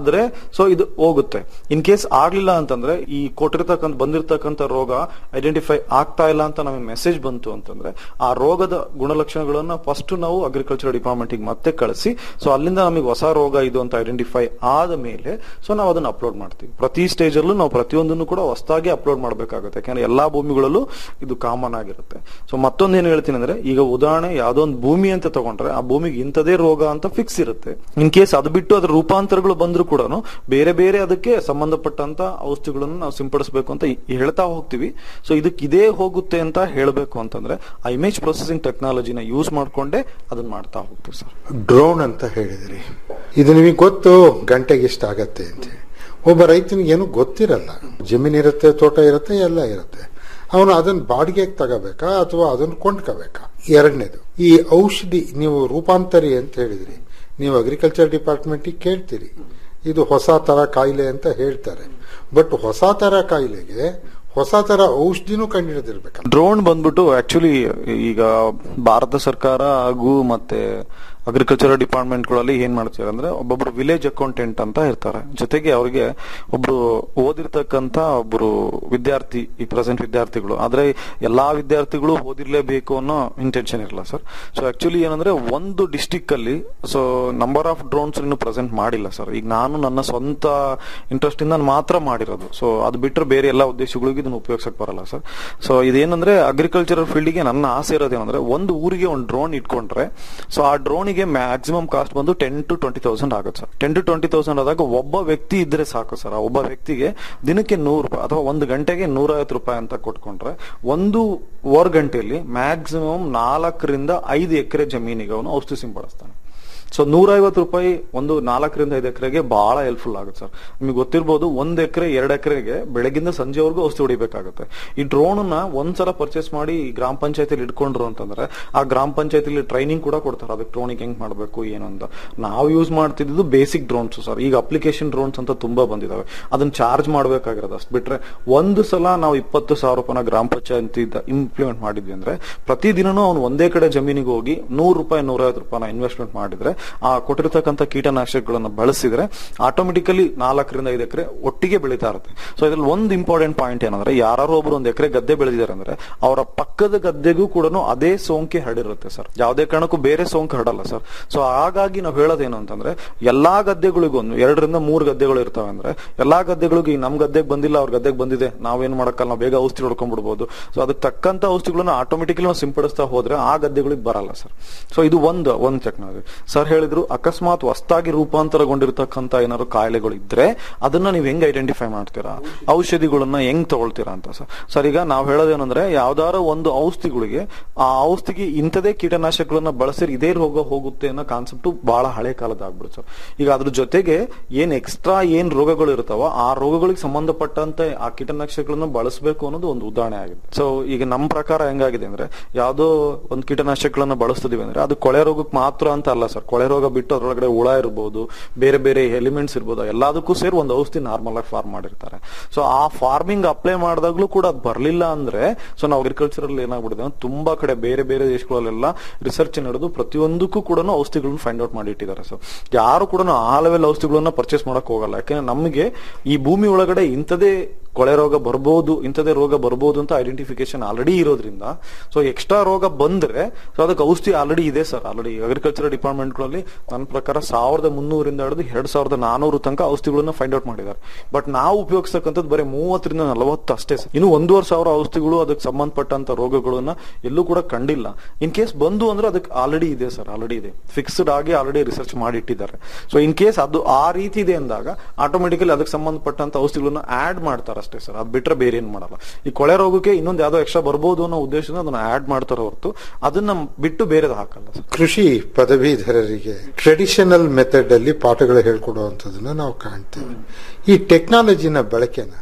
ಸೊ ಇದು ಹೋಗುತ್ತೆ ಇನ್ ಕೇಸ್ ಆಗ್ಲಿಲ್ಲ ಅಂತಂದ್ರೆ ಈ ಕೊಟ್ಟಿರ್ತಕ್ಕಂಥ ಬಂದಿರತಕ್ಕಂಥ ರೋಗ ಐಡೆಂಟಿಫೈ ಆಗ್ತಾ ಇಲ್ಲ ಅಂತ ನಮಗೆ ಮೆಸೇಜ್ ಬಂತು ಅಂತಂದ್ರೆ ಆ ರೋಗದ ಗುಣಲಕ್ಷಣಗಳನ್ನ ಫಸ್ಟ್ ನಾವು ಅಗ್ರಿಕಲ್ಚರ್ ಡಿಪಾರ್ಟ್ಮೆಂಟ್ ಮತ್ತೆ ಕಳಿಸಿ ಸೊ ಅಲ್ಲಿಂದ ನಮಗೆ ಹೊಸ ರೋಗ ಇದು ಅಂತ ಐಡೆಂಟಿಫೈ ಆದ ಮೇಲೆ ಸೊ ನಾವು ಅದನ್ನ ಅಪ್ಲೋಡ್ ಮಾಡ್ತೀವಿ ಪ್ರತಿ ಸ್ಟೇಜ್ ಅಲ್ಲೂ ನಾವು ಪ್ರತಿಯೊಂದನ್ನು ಕೂಡ ಹೊಸದಾಗಿ ಅಪ್ಲೋಡ್ ಮಾಡಬೇಕಾಗುತ್ತೆ ಯಾಕಂದ್ರೆ ಎಲ್ಲಾ ಭೂಮಿಗಳಲ್ಲೂ ಇದು ಕಾಮನ್ ಆಗಿರುತ್ತೆ ಸೊ ಮತ್ತೊಂದು ಏನ್ ಹೇಳ್ತೀನಿ ಅಂದ್ರೆ ಈಗ ಉದಾಹರಣೆ ಯಾವ್ದೋ ಒಂದು ಭೂಮಿ ಅಂತ ತಗೊಂಡ್ರೆ ಆ ಭೂಮಿಗೆ ಇಂಥದೇ ರೋಗ ಅಂತ ಫಿಕ್ಸ್ ಇರುತ್ತೆ ಇನ್ ಕೇಸ್ ಅದು ಬಿಟ್ಟು ಅದ್ರ ರೂಪಾಂತರಗಳು ಬಂದ್ರು ಕೂಡ ಬೇರೆ ಬೇರೆ ಅದಕ್ಕೆ ಸಂಬಂಧಪಟ್ಟಂತ ಔಷಧಿಗಳನ್ನು ನಾವು ಸಿಂಪಡಿಸಬೇಕು ಅಂತ ಹೇಳ್ತಾ ಹೋಗ್ತೀವಿ ಸೊ ಇದಕ್ಕೆ ಇದೇ ಹೋಗುತ್ತೆ ಅಂತ ಹೇಳಬೇಕು ಅಂತಂದ್ರೆ ಆ ಇಮೇಜ್ ಪ್ರೊಸೆಸಿಂಗ್ ಟೆಕ್ನಾಲಜಿನ ಯೂಸ್ ಮಾಡ್ಕೊಂಡೇ ಅದನ್ನ ಮಾಡ್ತಾ ಹೋಗ್ತೀವಿ ಸರ್ ಡ್ರೋನ್ ಅಂತ ಹೇಳಿದಿರಿ ಇದು ನಿಮಗೆ ಗೊತ್ತು ಗಂಟೆಗೆ ಇಷ್ಟ ಆಗತ್ತೆ ಅಂತ ಹೇಳಿ ಒಬ್ಬ ರೈತನಿಗೆ ಏನು ಗೊತ್ತಿರಲ್ಲ ಜಮೀನಿರುತ್ತೆ ತೋಟ ಇರುತ್ತೆ ಎಲ್ಲ ಇರುತ್ತೆ ಅವನು ಅದನ್ನ ಬಾಡಿಗೆಗೆ ತಗೋಬೇಕಾ ಅಥವಾ ಅದನ್ನ ಕೊಂಡ್ಕೋಬೇಕಾ ಎರಡನೇದು ಈ ಔಷಧಿ ನೀವು ರೂಪಾಂತರಿ ಅಂತ ಹೇಳಿದ್ರಿ ನೀವು ಅಗ್ರಿಕಲ್ಚರ್ ಡಿಪಾರ್ಟ್ಮೆಂಟಿಗೆ ಕೇಳ್ತೀರಿ ಇದು ಹೊಸ ತರ ಕಾಯಿಲೆ ಅಂತ ಹೇಳ್ತಾರೆ ಬಟ್ ಹೊಸ ತರ ಕಾಯಿಲೆಗೆ ಹೊಸ ತರ ಔಷಧಿನೂ ಕಂಡುಹಿಡಿದಿರ್ಬೇಕಲ್ಲ ಡ್ರೋನ್ ಬಂದ್ಬಿಟ್ಟು ಆಕ್ಚುಲಿ ಈಗ ಭಾರತ ಸರ್ಕಾರ ಹಾಗೂ ಮತ್ತೆ ಅಗ್ರಿಕಲ್ಚರ್ ಡಿಪಾರ್ಟ್ಮೆಂಟ್ಗಳಲ್ಲಿ ಏನ್ ಮಾಡ್ತಾರೆ ಅಂದ್ರೆ ಒಬ್ಬೊಬ್ರು ವಿಲೇಜ್ ಅಕೌಂಟೆಂಟ್ ಅಂತ ಇರ್ತಾರೆ ಜೊತೆಗೆ ಅವರಿಗೆ ಒಬ್ರು ಓದಿರ್ತಕ್ಕಂತ ಒಬ್ರು ವಿದ್ಯಾರ್ಥಿ ಈ ಪ್ರೆಸೆಂಟ್ ವಿದ್ಯಾರ್ಥಿಗಳು ಆದ್ರೆ ಎಲ್ಲಾ ವಿದ್ಯಾರ್ಥಿಗಳು ಓದಿರ್ಲೇಬೇಕು ಅನ್ನೋ ಇಂಟೆನ್ಷನ್ ಇರಲ್ಲ ಸರ್ ಸೊ ಆಕ್ಚುಲಿ ಏನಂದ್ರೆ ಒಂದು ಡಿಸ್ಟಿಕ್ ಅಲ್ಲಿ ಸೊ ನಂಬರ್ ಆಫ್ ಡ್ರೋನ್ಸ್ ಇನ್ನು ಪ್ರೆಸೆಂಟ್ ಮಾಡಿಲ್ಲ ಸರ್ ಈಗ ನಾನು ನನ್ನ ಸ್ವಂತ ಇಂಟ್ರೆಸ್ಟ್ ಇಂದ ಮಾತ್ರ ಮಾಡಿರೋದು ಸೊ ಅದು ಬಿಟ್ಟರೆ ಬೇರೆ ಎಲ್ಲ ಉದ್ದೇಶಗಳಿಗೆ ಇದನ್ನ ಉಪಯೋಗಿಸಕ್ ಬರಲ್ಲ ಸರ್ ಸೊ ಇದೇನಂದ್ರೆ ಅಗ್ರಿಕಲ್ಚರಲ್ ಫೀಲ್ಡ್ಗೆ ನನ್ನ ಆಸೆ ಇರೋದೇನಂದ್ರೆ ಒಂದು ಊರಿಗೆ ಒಂದು ಡ್ರೋನ್ ಇಟ್ಕೊಂಡ್ರೆ ಸೊ ಆ ಡ್ರೋನಿಗೆ ಮ್ಯಾಕ್ಸಿಮಮ್ ಕಾಸ್ಟ್ ಬಂದು ಟೆನ್ ಟು ಟ್ವೆಂಟಿ ತೌಸಂಡ್ ಆಗುತ್ತೆ sir ten to twenty thousand ಆದಾಗ ಒಬ್ಬ ವ್ಯಕ್ತಿ ಇದ್ರೆ ಸಾಕು ಸರ್ ಆ ಒಬ್ಬ ವ್ಯಕ್ತಿಗೆ ದಿನಕ್ಕೆ ನೂರು ರೂಪಾಯಿ ಅಥವಾ ಒಂದು ಗಂಟೆಗೆ ನೂರೈವತ್ತು ರೂಪಾಯಿ ಅಂತ ಕೊಟ್ಕೊಂಡ್ರೆ ಒಂದು ಓವರ್ ಗಂಟೆಯಲ್ಲಿ ಮ್ಯಾಕ್ಸಿಮಮ್ ನಾಲ್ಕರಿಂದ ಐದು ಎಕರೆ ಜಮೀನಿಗೆ ಅವನು ಔಷಧಿ ಸಿಂಪಡಿಸ್ತಾನೆ ಸೊ ನೂರೈವತ್ತು ರೂಪಾಯಿ ಒಂದು ನಾಲ್ಕರಿಂದ ಐದು ಎಕರೆಗೆ ಬಹಳ ಹೆಲ್ಪ್ಫುಲ್ ಆಗುತ್ತೆ ಸರ್ ನಿಮಗೆ ಗೊತ್ತಿರ್ಬೋದು ಒಂದ್ ಎಕರೆ ಎರಡು ಎಕರೆಗೆ ಬೆಳಗಿಂದ ಸಂಜೆವರೆಗೂ ಔಷಧಿ ಹೊಡಿಬೇಕಾಗುತ್ತೆ ಈ ಡ್ರೋನ್ ನ ಒಂದ್ಸಲ ಪರ್ಚೇಸ್ ಮಾಡಿ ಈ ಗ್ರಾಮ ಪಂಚಾಯತಿಲಿ ಇಟ್ಕೊಂಡ್ರು ಅಂತಂದ್ರೆ ಆ ಗ್ರಾಮ ಪಂಚಾಯತಿಲಿ ಟ್ರೈನಿಂಗ್ ಕೂಡ ಕೊಡ್ತಾರೆ ಅದಕ್ಕೆ ಡ್ರೋನಿಗೆ ಹೆಂಗ್ ಮಾಡಬೇಕು ಏನು ಅಂತ ನಾವು ಯೂಸ್ ಮಾಡ್ತಿದ್ದು ಬೇಸಿಕ್ ಡ್ರೋನ್ಸ್ ಸರ್ ಈಗ ಅಪ್ಲಿಕೇಶನ್ ಡ್ರೋನ್ಸ್ ಅಂತ ತುಂಬಾ ಬಂದಿದಾವೆ ಅದನ್ನ ಚಾರ್ಜ್ ಮಾಡ್ಬೇಕಾಗಿರೋದು ಅಷ್ಟು ಬಿಟ್ರೆ ಒಂದು ಸಲ ನಾವು ಇಪ್ಪತ್ತು ಸಾವಿರ ರೂಪಾಯಿನ ಗ್ರಾಮ ಪಂಚಾಯತಿ ಇಂಪ್ಲಿಮೆಂಟ್ ಮಾಡಿದ್ವಿ ಅಂದ್ರೆ ಪ್ರತಿದಿನನೂ ಅವ್ನು ಒಂದೇ ಕಡೆ ಜಮೀನಿಗೆ ಹೋಗಿ ನೂರು ರೂಪಾಯಿ ನೂರೈವತ್ತು ರೂಪಾಯಿನ ಇನ್ವೆಸ್ಟ್ಮೆಂಟ್ ಮಾಡಿದ್ರೆ ಆ ಕೊಟ್ಟಿರ್ತಕ್ಕಂಥ ಕೀಟನಾಶಕಗಳನ್ನ ಬಳಸಿದ್ರೆ ಆಟೋಮೆಟಿಕಲಿ ನಾಲ್ಕರಿಂದ ಐದು ಎಕರೆ ಒಟ್ಟಿಗೆ ಬೆಳೀತಾ ಇರುತ್ತೆ ಸೊ ಇದ್ರಲ್ಲಿ ಒಂದು ಇಂಪಾರ್ಟೆಂಟ್ ಪಾಯಿಂಟ್ ಏನಂದ್ರೆ ಯಾರು ಒಬ್ರು ಒಂದು ಎಕರೆ ಗದ್ದೆ ಬೆಳೆದಿದ್ದಾರೆ ಅಂದ್ರೆ ಅವರ ಪಕ್ಕದ ಗದ್ದೆಗೂ ಕೂಡ ಅದೇ ಸೋಂಕೆ ಹರಡಿರುತ್ತೆ ಸರ್ ಯಾವುದೇ ಕಾರಣಕ್ಕೂ ಬೇರೆ ಸೋಂಕು ಹರಡಲ್ಲ ಸರ್ ಸೊ ಹಾಗಾಗಿ ನಾವು ಹೇಳೋದೇನು ಅಂತಂದ್ರೆ ಎಲ್ಲಾ ಗದ್ದೆಗಳಿಗೂ ಒಂದು ಎರಡರಿಂದ ಮೂರು ಗದ್ದೆಗಳು ಇರ್ತವೆ ಅಂದ್ರೆ ಎಲ್ಲಾ ಗದ್ದೆಗಳಿಗೂ ಈ ನಮ್ ಗದ್ದೆಗೆ ಬಂದಿಲ್ಲ ಅವ್ರ ಗದ್ದೆಗೆ ಬಂದಿದೆ ನಾವೇನ್ ಮಾಡಕ್ಕಲ್ಲ ನಾವು ಬೇಗ ಔಷಧಿ ಹೊಡ್ಕೊಂಡ್ಬಿಡ್ಬೋದು ಸೊ ಅದಕ್ಕೆ ತಕ್ಕಂತ ಔಷಧಿಗಳನ್ನ ಆಟೋಮೆಟಿಕಲಿ ನಾವು ಸಿಂಪಡಿಸ್ತಾ ಹೋದ್ರೆ ಆ ಗದ್ದೆಗಳಿಗೆ ಬರಲ್ಲ ಸರ್ ಸೊ ಇದು ಒಂದು ಒಂದು ಟೆಕ್ನಾಲಜಿ ಸರ್ ಹೇಳಿದ್ರು ಅಕಸ್ಮಾತ್ ಹೊಸದಾಗಿ ರೂಪಾಂತರಗೊಂಡಿರ್ತಕ್ಕಂಥ ಏನಾದ್ರು ಕಾಯಿಲೆಗಳು ಇದ್ರೆ ಅದನ್ನ ನೀವು ಹೆಂಗ್ ಐಡೆಂಟಿಫೈ ಮಾಡ್ತೀರಾ ಔಷಧಿಗಳನ್ನ ಹೆಂಗ್ ತಗೊಳ್ತೀರಾ ಅಂತ ಸರ್ ಸರ್ ಈಗ ನಾವು ಹೇಳೋದೇನಂದ್ರೆ ಯಾವ್ದಾರ ಒಂದು ಔಷಧಿಗಳಿಗೆ ಆ ಔಷಧಿಗೆ ಇಂಥದೇ ಕೀಟನಾಶಕಗಳನ್ನ ಬಳಸಿದ್ರೆ ಇದೇ ರೋಗ ಹೋಗುತ್ತೆ ಅನ್ನೋ ಕಾನ್ಸೆಪ್ಟ್ ಬಹಳ ಹಳೆ ಕಾಲದ ಆಗ್ಬಿಡುತ್ತೆ ಸರ್ ಈಗ ಅದ್ರ ಜೊತೆಗೆ ಏನ್ ಎಕ್ಸ್ಟ್ರಾ ಏನ್ ರೋಗಗಳು ಇರ್ತಾವೋ ಆ ರೋಗಗಳಿಗೆ ಸಂಬಂಧಪಟ್ಟಂತೆ ಆ ಕೀಟನಾಶಕಗಳನ್ನ ಬಳಸಬೇಕು ಅನ್ನೋದು ಒಂದು ಉದಾಹರಣೆ ಆಗಿದೆ ಸೊ ಈಗ ನಮ್ಮ ಪ್ರಕಾರ ಹೆಂಗಾಗಿದೆ ಅಂದ್ರೆ ಯಾವ್ದೋ ಒಂದು ಕೀಟನಾಶಕಗಳನ್ನ ಬಳಸ್ತಿದೀವಿ ಅಂದ್ರೆ ಅದು ಕೊಳೆ ರೋಗಕ್ಕೆ ಮಾತ್ರ ಅಂತ ಅಲ್ಲ ಸರ್ ಕೊಳೆ ರೋಗ ಬಿಟ್ಟು ಅದ್ರೊಳಗಡೆ ಹುಳ ಇರ್ಬೋದು ಬೇರೆ ಬೇರೆ ಎಲಿಮೆಂಟ್ಸ್ ಇರ್ಬೋದು ಎಲ್ಲದಕ್ಕೂ ಸೇರಿ ಒಂದು ಔಷಧಿ ನಾರ್ಮಲ್ ಆಗಿ ಫಾರ್ಮ್ ಮಾಡಿರ್ತಾರೆ ಸೊ ಆ ಫಾರ್ಮಿಂಗ್ ಅಪ್ಲೈ ಮಾಡಿದಾಗ್ಲೂ ಕೂಡ ಅದು ಬರ್ಲಿಲ್ಲ ಅಂದ್ರೆ ಸೊ ನಾವು ಅಗ್ರಿಕಲ್ಚರ್ ಅಲ್ಲಿ ಏನಾಗ್ಬಿಡಿದೆ ಅಂದ್ರೆ ತುಂಬಾ ಕಡೆ ಬೇರೆ ಬೇರೆ ದೇಶಗಳಲ್ಲೆಲ್ಲ ರಿಸರ್ಚ್ ನಡೆದು ಪ್ರತಿಯೊಂದಕ್ಕೂ ಕೂಡ ಔಷಧಿಗಳನ್ನ ಫೈಂಡ್ ಔಟ್ ಮಾಡಿ ಇಟ್ಟಿದ್ದಾರೆ ಸೊ ಯಾರು ಕೂಡ ಆ ಲೆವೆಲ್ ಔಷಧಿಗಳನ್ನ ಪರ್ಚೇಸ್ ಮಾಡಕ್ ಹೋಗಲ್ಲ ಯಾಕಂದ್ರೆ ನಮಗೆ ಈ ಭೂಮಿ ಒಳಗಡೆ ಇಂಥದೇ ಕೊಳೆ ರೋಗ ಬರ್ಬೋದು ಇಂಥದೇ ರೋಗ ಬರ್ಬೋದು ಅಂತ ಐಡೆಂಟಿಫಿಕೇಶನ್ ಆಲ್ರೆಡಿ ಇರೋದ್ರಿಂದ ಸೊ ಎಕ್ಸ್ಟ್ರಾ ರೋಗ ಬಂದ್ರೆ ಸೊ ಅದಕ್ಕೆ ಔಷಧಿ ಆಲ್ರೆಡಿ ಇದೆ ಸರ್ ಆಲ್ರೆಡಿ ಅಗ್ರಿಕಲ್ಚರ್ ಡಿಪಾರ್ಟ್ಮೆಂಟ್ಗಳಲ್ಲಿ ನನ್ನ ಪ್ರಕಾರ ಸಾವಿರದ ಮುನ್ನೂರಿಂದ ಹಿಡಿದು ಎರಡ್ ಸಾವಿರದ ನಾನೂರು ತನಕ ಔಷಧಿಗಳನ್ನ ಫೈಂಡ್ ಔಟ್ ಮಾಡಿದ್ದಾರೆ ಬಟ್ ನಾವು ಉಪಯೋಗಿಸ್ತಕ್ಕಂಥದ್ದು ಬರೀ ಮೂವತ್ತರಿಂದ ನಲವತ್ತು ಅಷ್ಟೇ ಸರ್ ಇನ್ನು ಒಂದೂವರೆ ಸಾವಿರ ಔಷಧಿಗಳು ಅದಕ್ಕೆ ಸಂಬಂಧಪಟ್ಟಂತ ರೋಗಗಳನ್ನ ಎಲ್ಲೂ ಕೂಡ ಕಂಡಿಲ್ಲ ಇನ್ ಕೇಸ್ ಬಂದು ಅಂದ್ರೆ ಅದಕ್ಕೆ ಆಲ್ರೆಡಿ ಇದೆ ಸರ್ ಆಲ್ರೆಡಿ ಇದೆ ಫಿಕ್ಸ್ಡ್ ಆಗಿ ಆಲ್ರೆಡಿ ರಿಸರ್ಚ್ ಮಾಡಿ ಇಟ್ಟಿದ್ದಾರೆ ಸೊ ಇನ್ ಕೇಸ್ ಅದು ಆ ರೀತಿ ಇದೆ ಅಂದಾಗ ಆಟೋಮೆಟಿಕಲಿ ಅದಕ್ಕೆ ಸಂಬಂಧಪಟ್ಟಂತ ಔಷಧಿಗಳನ್ನ ಆಡ್ ಮಾಡ್ತಾರೆ ಅಷ್ಟೇ ಸರ್ ಅದು ಬಿಟ್ರೆ ಬೇರೆ ಏನ್ ಮಾಡಲ್ಲ ಈ ಕೊಳೆ ರೋಗಕ್ಕೆ ಇನ್ನೊಂದು ಯಾವ್ದೋ ಎಕ್ಸ್ಟ್ರಾ ಬರ್ಬೋದು ಅನ್ನೋ ಉದ್ದೇಶದಿಂದ ಅದನ್ನ ಆಡ್ ಮಾಡ್ತಾರೆ ಹೊರತು ಅದನ್ನ ಬಿಟ್ಟು ಬೇರೆದು ಹಾಕಲ್ಲ ಸರ್ ಕೃಷಿ ಪದವೀಧರರಿಗೆ ಟ್ರೆಡಿಷನಲ್ ಮೆಥಡ್ ಅಲ್ಲಿ ಪಾಠಗಳು ಹೇಳ್ಕೊಡುವಂಥದ್ದನ್ನ ನಾವು ಕಾಣ್ತೇವೆ ಈ ಟೆಕ್ನಾಲಜಿನ ಬಳಕೆನ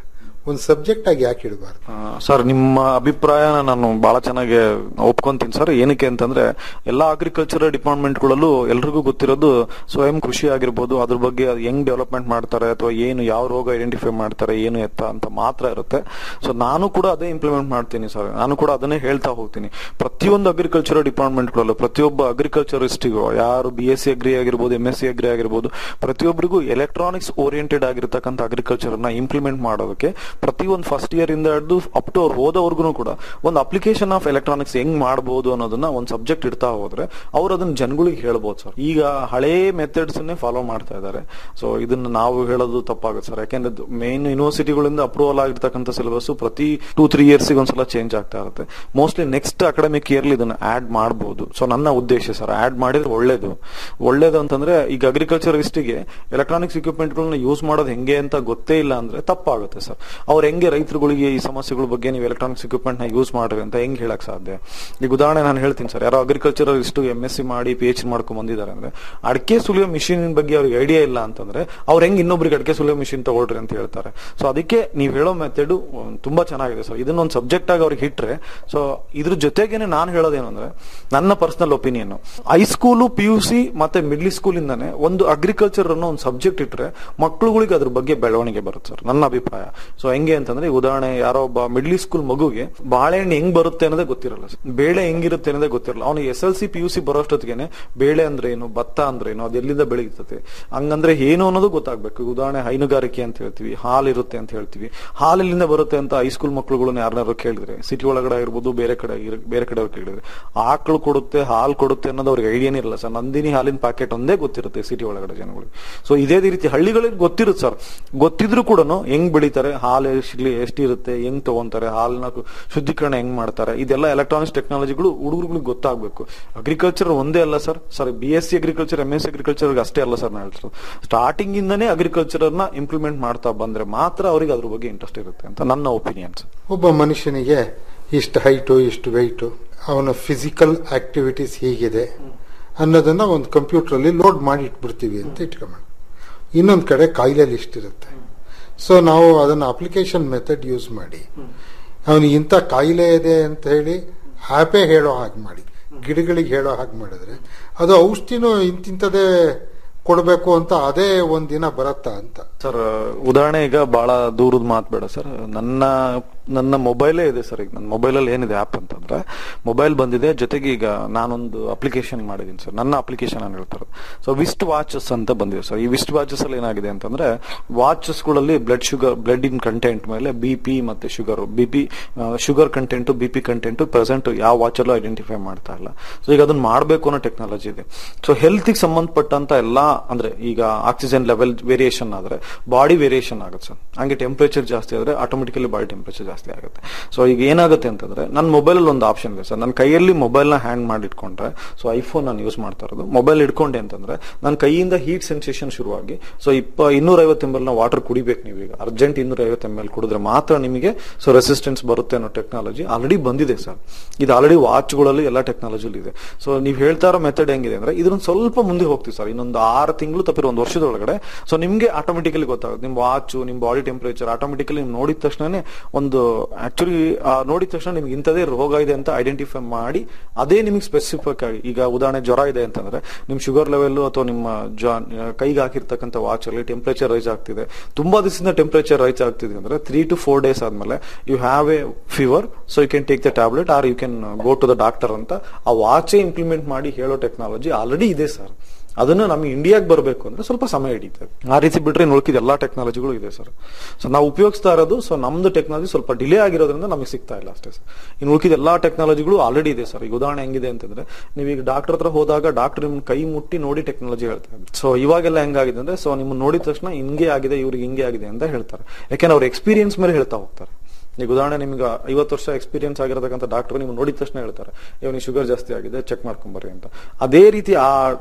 ಒಂದು ಸಬ್ಜೆಕ್ಟ್ ಆಗಿ ಯಾಕೆ ಇಡಬಾರ್ದು ಆ, ಸರ್ ನಿಮ್ಮ ಅಭಿಪ್ರಾಯನ ನಾನು ಬಹಳ ಚೆನ್ನಾಗಿ ಒಪ್ಕೊಂತೀನಿ ಸರ್ ಏನಕ್ಕೆ ಅಂತಂದ್ರೆ ಎಲ್ಲಾ ಅಗ್ರಿಕಲ್ಚರ್ ಡಿಪಾರ್ಟ್ಮೆಂಟ್ಗಳಲ್ಲೂ ಎಲ್ರಿಗೂ ಗೊತ್ತಿರೋದು ಸ್ವಯಂ ಕೃಷಿ ಆಗಿರ್ಬೋದು ಅದ್ರ ಬಗ್ಗೆ ಅದು ಹೆಂಗ್ ಡೆವಲಪ್ಮೆಂಟ್ ಮಾಡ್ತಾರೆ ಅಥವಾ ಏನು ಯಾವ ರೋಗ ಐಡೆಂಟಿಫೈ ಮಾಡ್ತಾರೆ ಏನು ಎತ್ತ ಅಂತ ಮಾತ್ರ ಇರುತ್ತೆ ಸೊ ನಾನು ಕೂಡ ಅದೇ ಇಂಪ್ಲಿಮೆಂಟ್ ಮಾಡ್ತೀನಿ ಸರ್ ನಾನು ಕೂಡ ಅದನ್ನೇ ಹೇಳ್ತಾ ಹೋಗ್ತೀನಿ ಪ್ರತಿಯೊಂದು ಅಗ್ರಿಕಲ್ಚರ್ ಡಿಪಾರ್ಟ್ಮೆಂಟ್ಗಳಲ್ಲೂ ಪ್ರತಿಯೊಬ್ಬ ಅಗ್ರಿಕಲ್ಚರಿಸ್ಟಿಗೂ ಯಾರು ಬಿ ಎಸ್ ಸಿ ಅಗ್ರಿ ಆಗಿರ್ಬೋದು ಎಂ ಎಸ್ ಸಿ ಅಗ್ರಿ ಆಗಿರ್ಬೋದು ಪ್ರತಿಯೊಬ್ಬರಿಗೂ ಎಲೆಕ್ಟ್ರಾನಿಕ್ಸ್ ಓರಿಯೆಂಟೆಡ್ ಆಗಿರ್ತಕ್ಕಂಥ ಅಗ್ರಿಕಲ್ಚರ್ ನ ಇಂಪ್ಲಿಮೆಂಟ್ ಮಾಡೋದಕ್ಕೆ ಪ್ರತಿ ಒಂದು ಫಸ್ಟ್ ಇಯರ್ ಇಂದ ಹಿಡಿದು ಅಪ್ ಟು ಅವ್ರು ಹೋದವ್ರಿಗೂ ಕೂಡ ಒಂದು ಅಪ್ಲಿಕೇಶನ್ ಆಫ್ ಎಲೆಕ್ಟ್ರಾನಿಕ್ಸ್ ಹೆಂಗ್ ಮಾಡಬಹುದು ಅನ್ನೋದನ್ನ ಒಂದು ಸಬ್ಜೆಕ್ಟ್ ಇಡ್ತಾ ಹೋದ್ರೆ ಅವ್ರು ಅದನ್ನ ಜನಗಳಿಗೆ ಹೇಳ್ಬೋದು ಸರ್ ಈಗ ಹಳೇ ಮೆಥಡ್ಸ್ ಫಾಲೋ ಮಾಡ್ತಾ ಇದ್ದಾರೆ ಸೊ ಇದನ್ನ ನಾವು ಹೇಳೋದು ತಪ್ಪಾಗುತ್ತೆ ಸರ್ ಯಾಕೆಂದ್ರೆ ಮೇನ್ ಯೂನಿವರ್ಸಿಟಿಗಳಿಂದ ಅಪ್ರೂವಲ್ ಆಗಿರ್ತಕ್ಕಂಥ ಸಿಲೆಬಸ್ ಪ್ರತಿ ಟೂ ತ್ರೀ ಇಯರ್ಸ್ ಒಂದ್ಸಲ ಚೇಂಜ್ ಆಗ್ತಾ ಇರುತ್ತೆ ಮೋಸ್ಟ್ಲಿ ನೆಕ್ಸ್ಟ್ ಅಕಾಡೆಮಿಕ್ ಇಯರ್ಲಿ ಇದನ್ನ ಆಡ್ ಮಾಡಬಹುದು ಸೊ ನನ್ನ ಉದ್ದೇಶ ಸರ್ ಆಡ್ ಮಾಡಿದ್ರೆ ಒಳ್ಳೇದು ಒಳ್ಳೇದು ಅಂತಂದ್ರೆ ಈಗ ಅಗ್ರಿಕಲ್ಚರಿಸ್ಟಿಗೆ ಎಲೆಕ್ಟ್ರಾನಿಕ್ಸ್ ಇಕ್ವಿಪ್ಮೆಂಟ್ಗಳನ್ನ ಯೂಸ್ ಮಾಡೋದು ಹೆಂಗೆ ಅಂತ ಗೊತ್ತೇ ಇಲ್ಲ ಅಂದ್ರೆ ತಪ್ಪಾಗುತ್ತೆ ಸರ್ ಅವ್ರು ಹೆಂಗೆ ರೈತರುಗಳಿಗೆ ಈ ಸಮಸ್ಯೆಗಳ ಬಗ್ಗೆ ನೀವು ಎಲೆಕ್ಟ್ರಾನಿಕ್ಸ್ ಇಕ್ವಿಪ್ಮೆಂಟ್ ನ ಯೂಸ್ ಮಾಡ್ರಿ ಅಂತ ಹೆಂಗ್ ಹೇಳಕ್ ಸಾಧ್ಯ ಈಗ ಉದಾಹರಣೆ ನಾನು ಹೇಳ್ತೀನಿ ಸರ್ ಯಾರೋ ಅಗ್ರಿಕಲ್ಚರ್ ಇಷ್ಟು ಎಂ ಎಸ್ ಸಿ ಮಾಡಿ ಪಿ ಎಚ್ ಮಾಡ್ಕೊಂಡ್ ಬಂದಿದ್ದಾರೆ ಅಂದ್ರೆ ಅಡಿಕೆ ಸುಲಿಯೋ ಮಿಷಿನ್ ಬಗ್ಗೆ ಅವ್ರಿಗೆ ಐಡಿಯಾ ಇಲ್ಲ ಅಂತಂದ್ರೆ ಅವ್ರು ಹೆಂಗ್ ಇನ್ನೊಬ್ರಿಗೆ ಅಡಿಕೆ ಸುಲಿಯೋ ಮಿಷಿನ್ ತಗೊಳ್ರಿ ಅಂತ ಹೇಳ್ತಾರೆ ಸೊ ಅದಕ್ಕೆ ನೀವು ಹೇಳೋ ಮೆಥಡ್ ತುಂಬಾ ಚೆನ್ನಾಗಿದೆ ಸರ್ ಇದನ್ನೊಂದು ಸಬ್ಜೆಕ್ಟ್ ಆಗಿ ಅವ್ರಿಗೆ ಇಟ್ರೆ ಸೊ ಇದ್ರ ಜೊತೆಗೇನೆ ನಾನು ಹೇಳೋದೇನು ಅಂದ್ರೆ ನನ್ನ personal opinion high school P U C ಮತ್ತೆ ಮಿಡ್ಲ್ ಸ್ಕೂಲ್ ಇಂದಾನೆ ಒಂದು ಅಗ್ರಿಕಲ್ಚರ್ ಅನ್ನೋ ಒಂದು ಸಬ್ಜೆಕ್ಟ್ ಇಟ್ರೆ ಮಕ್ಕಳುಗಳಿಗೆ ಅದ್ರ ಬಗ್ಗೆ ಬೆಳವಣಿಗೆ ಬರುತ್ತೆ ಸರ್ ನನ್ನ ಅಭಿಪ್ರಾಯ ಸೊ ಹೆಂಗೆ ಅಂತಂದ್ರೆ ಈಗ ಉದಾಹರಣೆ ಯಾರೋ ಒಬ್ಬ ಮಿಡ್ಲ್ ಸ್ಕೂಲ್ ಮಗುಗೆ ಬಾಳೆಹಣ್ಣು ಹೆಂಗ್ ಬರುತ್ತೆ ಅನ್ನೋದೇ ಗೊತ್ತಿರಲ್ಲ sir. ಬೇಳೆ ಹೆಂಗಿರುತ್ತೆ ಅನ್ನೋದೇ ಗೊತ್ತಿರಲ್ಲ ಅವ್ನಿಗೆ S L C P U C ಬರೋಷ್ಟೊತ್ತಿಗೆ ಬೇಳೆ ಅಂದ್ರೆ ಏನು ಭತ್ತ ಅಂದ್ರೆ ಏನು ಅದು ಎಲ್ಲಿಂದ ಬೆಳೀತದೆ ಹಂಗಂದ್ರೆ ಏನು ಅನ್ನೋದು ಗೊತ್ತಾಗ್ಬೇಕು ಈಗ ಉದಾಹರಣೆ ಹೈನುಗಾರಿಕೆ ಅಂತ ಹೇಳ್ತೀವಿ ಹಾಲು ಇರುತ್ತೆ ಅಂತ ಹೇಳ್ತೀವಿ ಹಾಲು ಎಲ್ಲಿಂದ ಬರುತ್ತೆ ಅಂತ ಹೈಸ್ಕೂಲ್ ಮಕ್ಕಳುಗಳನ್ನ ಯಾರನ್ನಾರು ಕೇಳಿದ್ರೆ ಸಿಟಿ ಒಳಗಡೆ ಆಗಿರ್ಬೋದು ಬೇರೆ ಕಡೆ ಆಗಿರ್- ಬೇರೆ ಕಡೆ ಅವ್ರು ಕೇಳಿದ್ರೆ ಆಕಳು ಕೊಡುತ್ತೆ ಹಾಲು ಕೊಡುತ್ತೆ ಅನ್ನೋದು ಅವ್ರಿಗೆ ಐಡಿಯಾನೇ ಇರಲ್ಲ ಸರ್ ನಂದಿನಿ ಹಾಲಿನ ಪ್ಯಾಕೆಟ್ ಒಂದೇ ಗೊತ್ತಿರುತ್ತೆ ಸಿಟಿ ಒಳಗಡೆ ಜನಗಳಿಗೆ ಸೊ ಇದೇ ರೀತಿ ಹಳ್ಳಿಗಳಿಗೆ ಗೊತ್ತಿರುತ್ತೆ ಸರ್ ಗೊತ್ತಿದ್ರು ಕೂಡ ಹೆಂಗ್ ಬೆಳಿತಾರೆ ಹಾಲು ಎಷ್ಟು ಎಷ್ಟಿರುತ್ತೆ ಹೆಂಗ್ ತಗೊಂತಾರೆ ಹಾಲನ್ನ ಕು- ಶುದ್ಧೀಕರಣ ಹೆಂಗ್ ಮಾಡ್ತಾರೆ ಇದೆಲ್ಲ ಎಲೆಕ್ಟ್ರಾನಿಕ್ಸ್ ಟೆಕ್ನಾಲಜಿಗಳು ಹುಡುಗರುಗಳಿಗೆ ಗೊತ್ತಾಗಬೇಕು ಅಗ್ರಿಕಲ್ಚರ್ ಒಂದೇ ಅಲ್ಲ sir sir B S C agriculture M S C agriculture ಅಷ್ಟೇ ಅಲ್ಲ ಸರ್ ನಾನು ಹೇಳ್ತಾರೆ ಸ್ಟಾರ್ಟಿಂಗ್ ಇಂದನೇ ಅಗ್ರಿಕಲ್ಚರ್ ನ ಇಂಪ್ಲಿಮೆಂಟ್ ಮಾಡ್ತಾ ಬಂದ್ರೆ ಮಾತ್ರ ಅವರಿಗೆ ಅದ್ರ ಬಗ್ಗೆ ಇಂಟ್ರೆಸ್ಟ್ ಇರುತ್ತೆ ಅಂತ ನನ್ನ ಒಪಿನಿಯನ್ ಸರ್ ಒಬ್ಬ ಮನುಷ್ಯನಿಗೆ ಇಷ್ಟು ಹೈಟು ಇಷ್ಟು ವೆಯ್ಟು ಅವನ ಫಿಸಿಕಲ್ ಆಕ್ಟಿವಿಟೀಸ್ ಹೀಗಿದೆ ಅನ್ನೋದನ್ನ ಒಂದು ಕಂಪ್ಯೂಟ್ರಲ್ಲಿ ಲೋಡ್ ಮಾಡಿ ಇಟ್ಬಿಡ್ತೀವಿ ಅಂತ ಇಟ್ಕೊಂಬ ಇನ್ನೊಂದು ಕಡೆ ಕಾಯಿಲೆ ಲಿಸ್ಟ್ ಇರುತ್ತೆ ಸೊ ನಾವು ಅದನ್ನ ಅಪ್ಲಿಕೇಶನ್ ಮೆಥಡ್ ಯೂಸ್ ಮಾಡಿ ಅವನಿಗೆ ಇಂಥ ಕಾಯಿಲೆ ಇದೆ ಅಂತ ಹೇಳಿ ಆ್ಯಪೇ ಹೇಳೋ ಹಾಗೆ ಮಾಡಿ ಗಿಡಗಳಿಗೆ ಹೇಳೋ ಹಾಗೆ ಮಾಡಿದ್ರೆ ಅದು ಔಷಧಿನೂ ಇಂತಿಂಥದೇ ಕೊಡಬೇಕು ಅಂತ ಅದೇ ಒಂದಿನ ಬರತ್ತಾ ಅಂತ ಸರ್ ಉದಾಹರಣೆ ಈಗ ಬಹಳ ದೂರದ ಮಾತು ಬೇಡ ಸರ್ ನನ್ನ ನನ್ನ ಮೊಬೈಲೇ ಇದೆ ಸರ್ ಈಗ ನನ್ನ ಮೊಬೈಲಲ್ಲಿ ಏನಿದೆ ಆಪ್ ಅಂತಂದ್ರೆ ಮೊಬೈಲ್ ಬಂದಿದೆ ಜೊತೆಗೆ ಈಗ ನಾನೊಂದು ಅಪ್ಲಿಕೇಶನ್ ಮಾಡಿದ್ದೀನಿ ಸರ್ ನನ್ನ ಅಪ್ಲಿಕೇಶನ್ ನಾನು ಹೇಳ್ತಾರೆ ಸೊ ವಿಸ್ಟ್ ವಾಚಸ್ ಅಂತ ಬಂದಿದೆ ಸರ್ ಈ ವಿಸ್ಟ್ ವಾಚಸ್ ಅಲ್ಲಿ ಏನಾಗಿದೆ ಅಂತಂದ್ರೆ ವಾಚಸ್ ಗಳಲ್ಲಿ blood sugar blood in content ಮೇಲೆ ಬಿ ಪಿ ಮತ್ತೆ sugar B P sugar content B P content present ಯಾವ ವಾಚಲ್ಲೂ ಐಡೆಂಟಿಫೈ ಮಾಡ್ತಾ ಇಲ್ಲ ಸೊ ಈಗ ಅದನ್ನ ಮಾಡಬೇಕು ಅನ್ನೋ ಟೆಕ್ನಾಲಜಿ ಇದೆ ಸೊ ಹೆಲ್ತ್ಗೆ ಸಂಬಂಧಪಟ್ಟಂತ ಎಲ್ಲಾ ಅಂದ್ರೆ ಈಗ ಆಕ್ಸಿಜನ್ ಲೆವೆಲ್ ವೇರಿಯೇಷನ್ ಆದ್ರೆ ಬಾಡಿ ವೇರಿಯೇಷನ್ ಆಗುತ್ತೆ ಸರ್ ಹಂಗೆ ಟೆಂಪರೇಚರ್ ಜಾಸ್ತಿ ಆದ್ರೆ ಆಟೋಮೆಟಿಕಲಿ ಬಾಡಿ ಟೆಂಪರೇಚರ್ ಜಾಸ್ತಿ ಆಗುತ್ತೆ ಸೊ ಈಗ ಏನಾಗುತ್ತೆ ಅಂತಂದ್ರೆ ನನ್ನ ಮೊಬೈಲ್ ಅಲ್ಲಿ ಒಂದು ಆಪ್ಷನ್ ಇದೆ ಸರ್ ನನ್ನ ಕೈಯಲ್ಲಿ ಮೊಬೈಲ್ ನ ಹ್ಯಾಂಡ್ ಮಾಡಿ ಇಟ್ಕೊಂಡ್ರೆ ಸೊ ಐಫೋನ್ ನಾನು ಯೂಸ್ ಮಾಡ್ತಾ ಇರೋದು ಮೊಬೈಲ್ ಇಟ್ಕೊಂಡೆ ಅಂತಂದ್ರೆ ನನ್ನ ಕೈಯಿಂದ ಹೀಟ್ ಸೆನ್ಸೇಷನ್ ಶುರುವಾಗಿ ಸೊ ಇಪ್ಪ ಇನ್ನೂರ ಐವತ್ತು ಎಂ ಎಲ್ ನ ವಾಟರ್ ಕುಡಿಬೇಕು ನೀವು ಈಗ ಅರ್ಜೆಂಟ್ ಇನ್ನೂರ ಐವತ್ತು ಎಂ ಎಲ್ ಕುಡಿದ್ರೆ ಮಾತ್ರ ನಿಮಗೆ ಸೊ ರೆಸಿಸ್ಟೆನ್ಸ್ ಬರುತ್ತೆ ಅನ್ನೋ ಟೆಕ್ನಾಲಜಿ ಆಲ್ರೆಡಿ ಬಂದಿದೆ ಸರ್ ಇದು ಆಲ್ರೆಡಿ ವಾಚ್ಗಳಲ್ಲಿ ಎಲ್ಲ ಟೆಕ್ನಾಲಜಿ ಇದೆ ಸೊ ನೀವು ಹೇಳ್ತಾ ಇರೋ ಮೆಥಡ್ ಹೆಂಗಿದೆ ಅಂದ್ರೆ ಇದನ್ನ ಸ್ವಲ್ಪ ಮುಂದೆ ಹೋಗ್ತೀವಿ ಸರ್ ಇನ್ನೊಂದು ಆರು ತಿಂಗಳು ತಪ್ಪಿರೋ ಒಂದು ವರ್ಷದೊಳಗಡೆ ಸೊ ನಿಮ್ಗೆ ಆಟೋಮೆಟಿಕಲಿ ಗೊತ್ತಾಗುತ್ತೆ ನಿಮ್ ವಾಚ್ ನಿಮ್ ಬಾಡಿ ಟೆಂಪರೇಚರ್ ಆಟೋಮೆಟಿಕಲಿ ನೋಡಿದ ತಕ್ಷಣನೇ ಒಂದು ಆಕ್ಚುಲಿ ನೋಡಿದ ತಕ್ಷಣ ನಿಮ್ಗೆ ಇಂಥದೇ ರೋಗ ಇದೆ ಅಂತ ಐಡೆಂಟಿಫೈ ಮಾಡಿ ಅದೇ ನಿಮಗೆ ಸ್ಪೆಸಿಫಿಕ್ ಆಗಿ ಈಗ ಉದಾಹರಣೆ ಜ್ವರ ಇದೆ ಅಂತಂದ್ರೆ ನಿಮ್ ಶುಗರ್ ಲೆವೆಲ್ ಅಥವಾ ನಿಮ್ಮ ಜ- ಕೈಗೆ ಹಾಕಿರ್ತಕ್ಕಂಥ ವಾಚ್ ಅಲ್ಲಿ ಟೆಂಪರೇಚರ್ ರೈಸ್ ಆಗ್ತಿದೆ ತುಂಬಾ ದಿವಸದಿಂದ ಟೆಂಪರೇಚರ್ ರೈಸ್ ಆಗ್ತಿದೆ ಅಂದ್ರೆ ತ್ರೀ ಟು ಫೋರ್ ಡೇಸ್ ಆದ್ಮೇಲೆ you have a fever so you can take the tablet or you can go to the doctor ಅಂತ ಆ ವಾಚೇ ಇಂಪ್ಲಿಮೆಂಟ್ ಮಾಡಿ ಹೇಳೋ ಟೆಕ್ನಾಲಜಿ ಆಲ್ರೆಡಿ ಇದೆ ಸರ್ ಅದನ್ನು ನಮಗೆ ಇಂಡಿಯಾಗೆ ಬರಬೇಕು ಅಂದ್ರೆ ಸ್ವಲ್ಪ ಸಮಯ ಹಿಡಿತದೆ ಆ ರೀತಿ ಬಿಟ್ರೆ ಇನ್ನು ಉಳ್ಕಿದ ಎಲ್ಲಾ ಟೆಕ್ನಾಲಜಿಗಳು ಇದೆ ಸರ್ ಸೊ ನಾವು ಉಪಯೋಗಿಸ್ತಾ ಇರೋದು ಸೊ ನಮ್ದು ಟೆಕ್ನಾಲಜಿ ಸ್ವಲ್ಪ ಡಿಲೇ ಆಗಿರೋದ್ರಿಂದ ನಮಗೆ ಸಿಗ್ತಾ ಇಲ್ಲ ಅಷ್ಟೇ ಸರ್ ಇನ್ನು ಉಳ್ಕಿದ ಎಲ್ಲಾ ಟೆಕ್ನಾಲಜಿಗಳು ಆಲ್ರೆಡಿ ಇದೆ ಸರ್ ಈಗ ಉದಾಹರಣೆ ಹೆಂಗಿದೆ ಅಂತಂದ್ರೆ ನೀವು ಈಗ ಡಾಕ್ಟರ್ ಹತ್ರ ಹೋದಾಗ ಡಾಕ್ಟರ್ ನಿಮ್ ಕೈ ಮುಟ್ಟಿ ನೋಡಿ ಟೆಕ್ನಾಲಜಿ ಹೇಳ್ತಾರೆ ಸೊ ಇವಾಗೆಲ್ಲ ಹೆಂಗಾಗಿದೆ ಅಂದ್ರೆ ಸೊ ನಿಮ್ಮ ನೋಡಿದ ತಕ್ಷಣ ಹಿಂಗೆ ಆಗಿದೆ ಇವ್ರಿಗೆ ಹಿಂಗೆ ಆಗಿದೆ ಅಂತ ಹೇಳ್ತಾರೆ ಯಾಕೆಂದ್ರೆ ಅವ್ರ ಎಕ್ಸ್ಪೀರಿಯನ್ಸ್ ಮೇಲೆ ಹೇಳ್ತಾ ಹೋಗ್ತಾರೆ ಈಗ ಉದಾಹರಣೆ ನಿಮ್ಗೆ ಐವತ್ತು ವರ್ಷ ಎಕ್ಸ್ಪೀರಿಯನ್ಸ್ ಆಗಿರತಕ್ಕಂಥ ಡಾಕ್ಟರ್ ನೀವು ನೋಡಿದ ತಕ್ಷಣ ಹೇಳ್ತಾರೆ ಇವನಿಗೆ ಶುಗರ್ ಜಾಸ್ತಿ ಆಗಿದೆ ಚೆಕ್ ಮಾಡ್ಕೊಂಬರ್ರಿ ಅಂತ ಅದೇ ರೀತಿ ಆ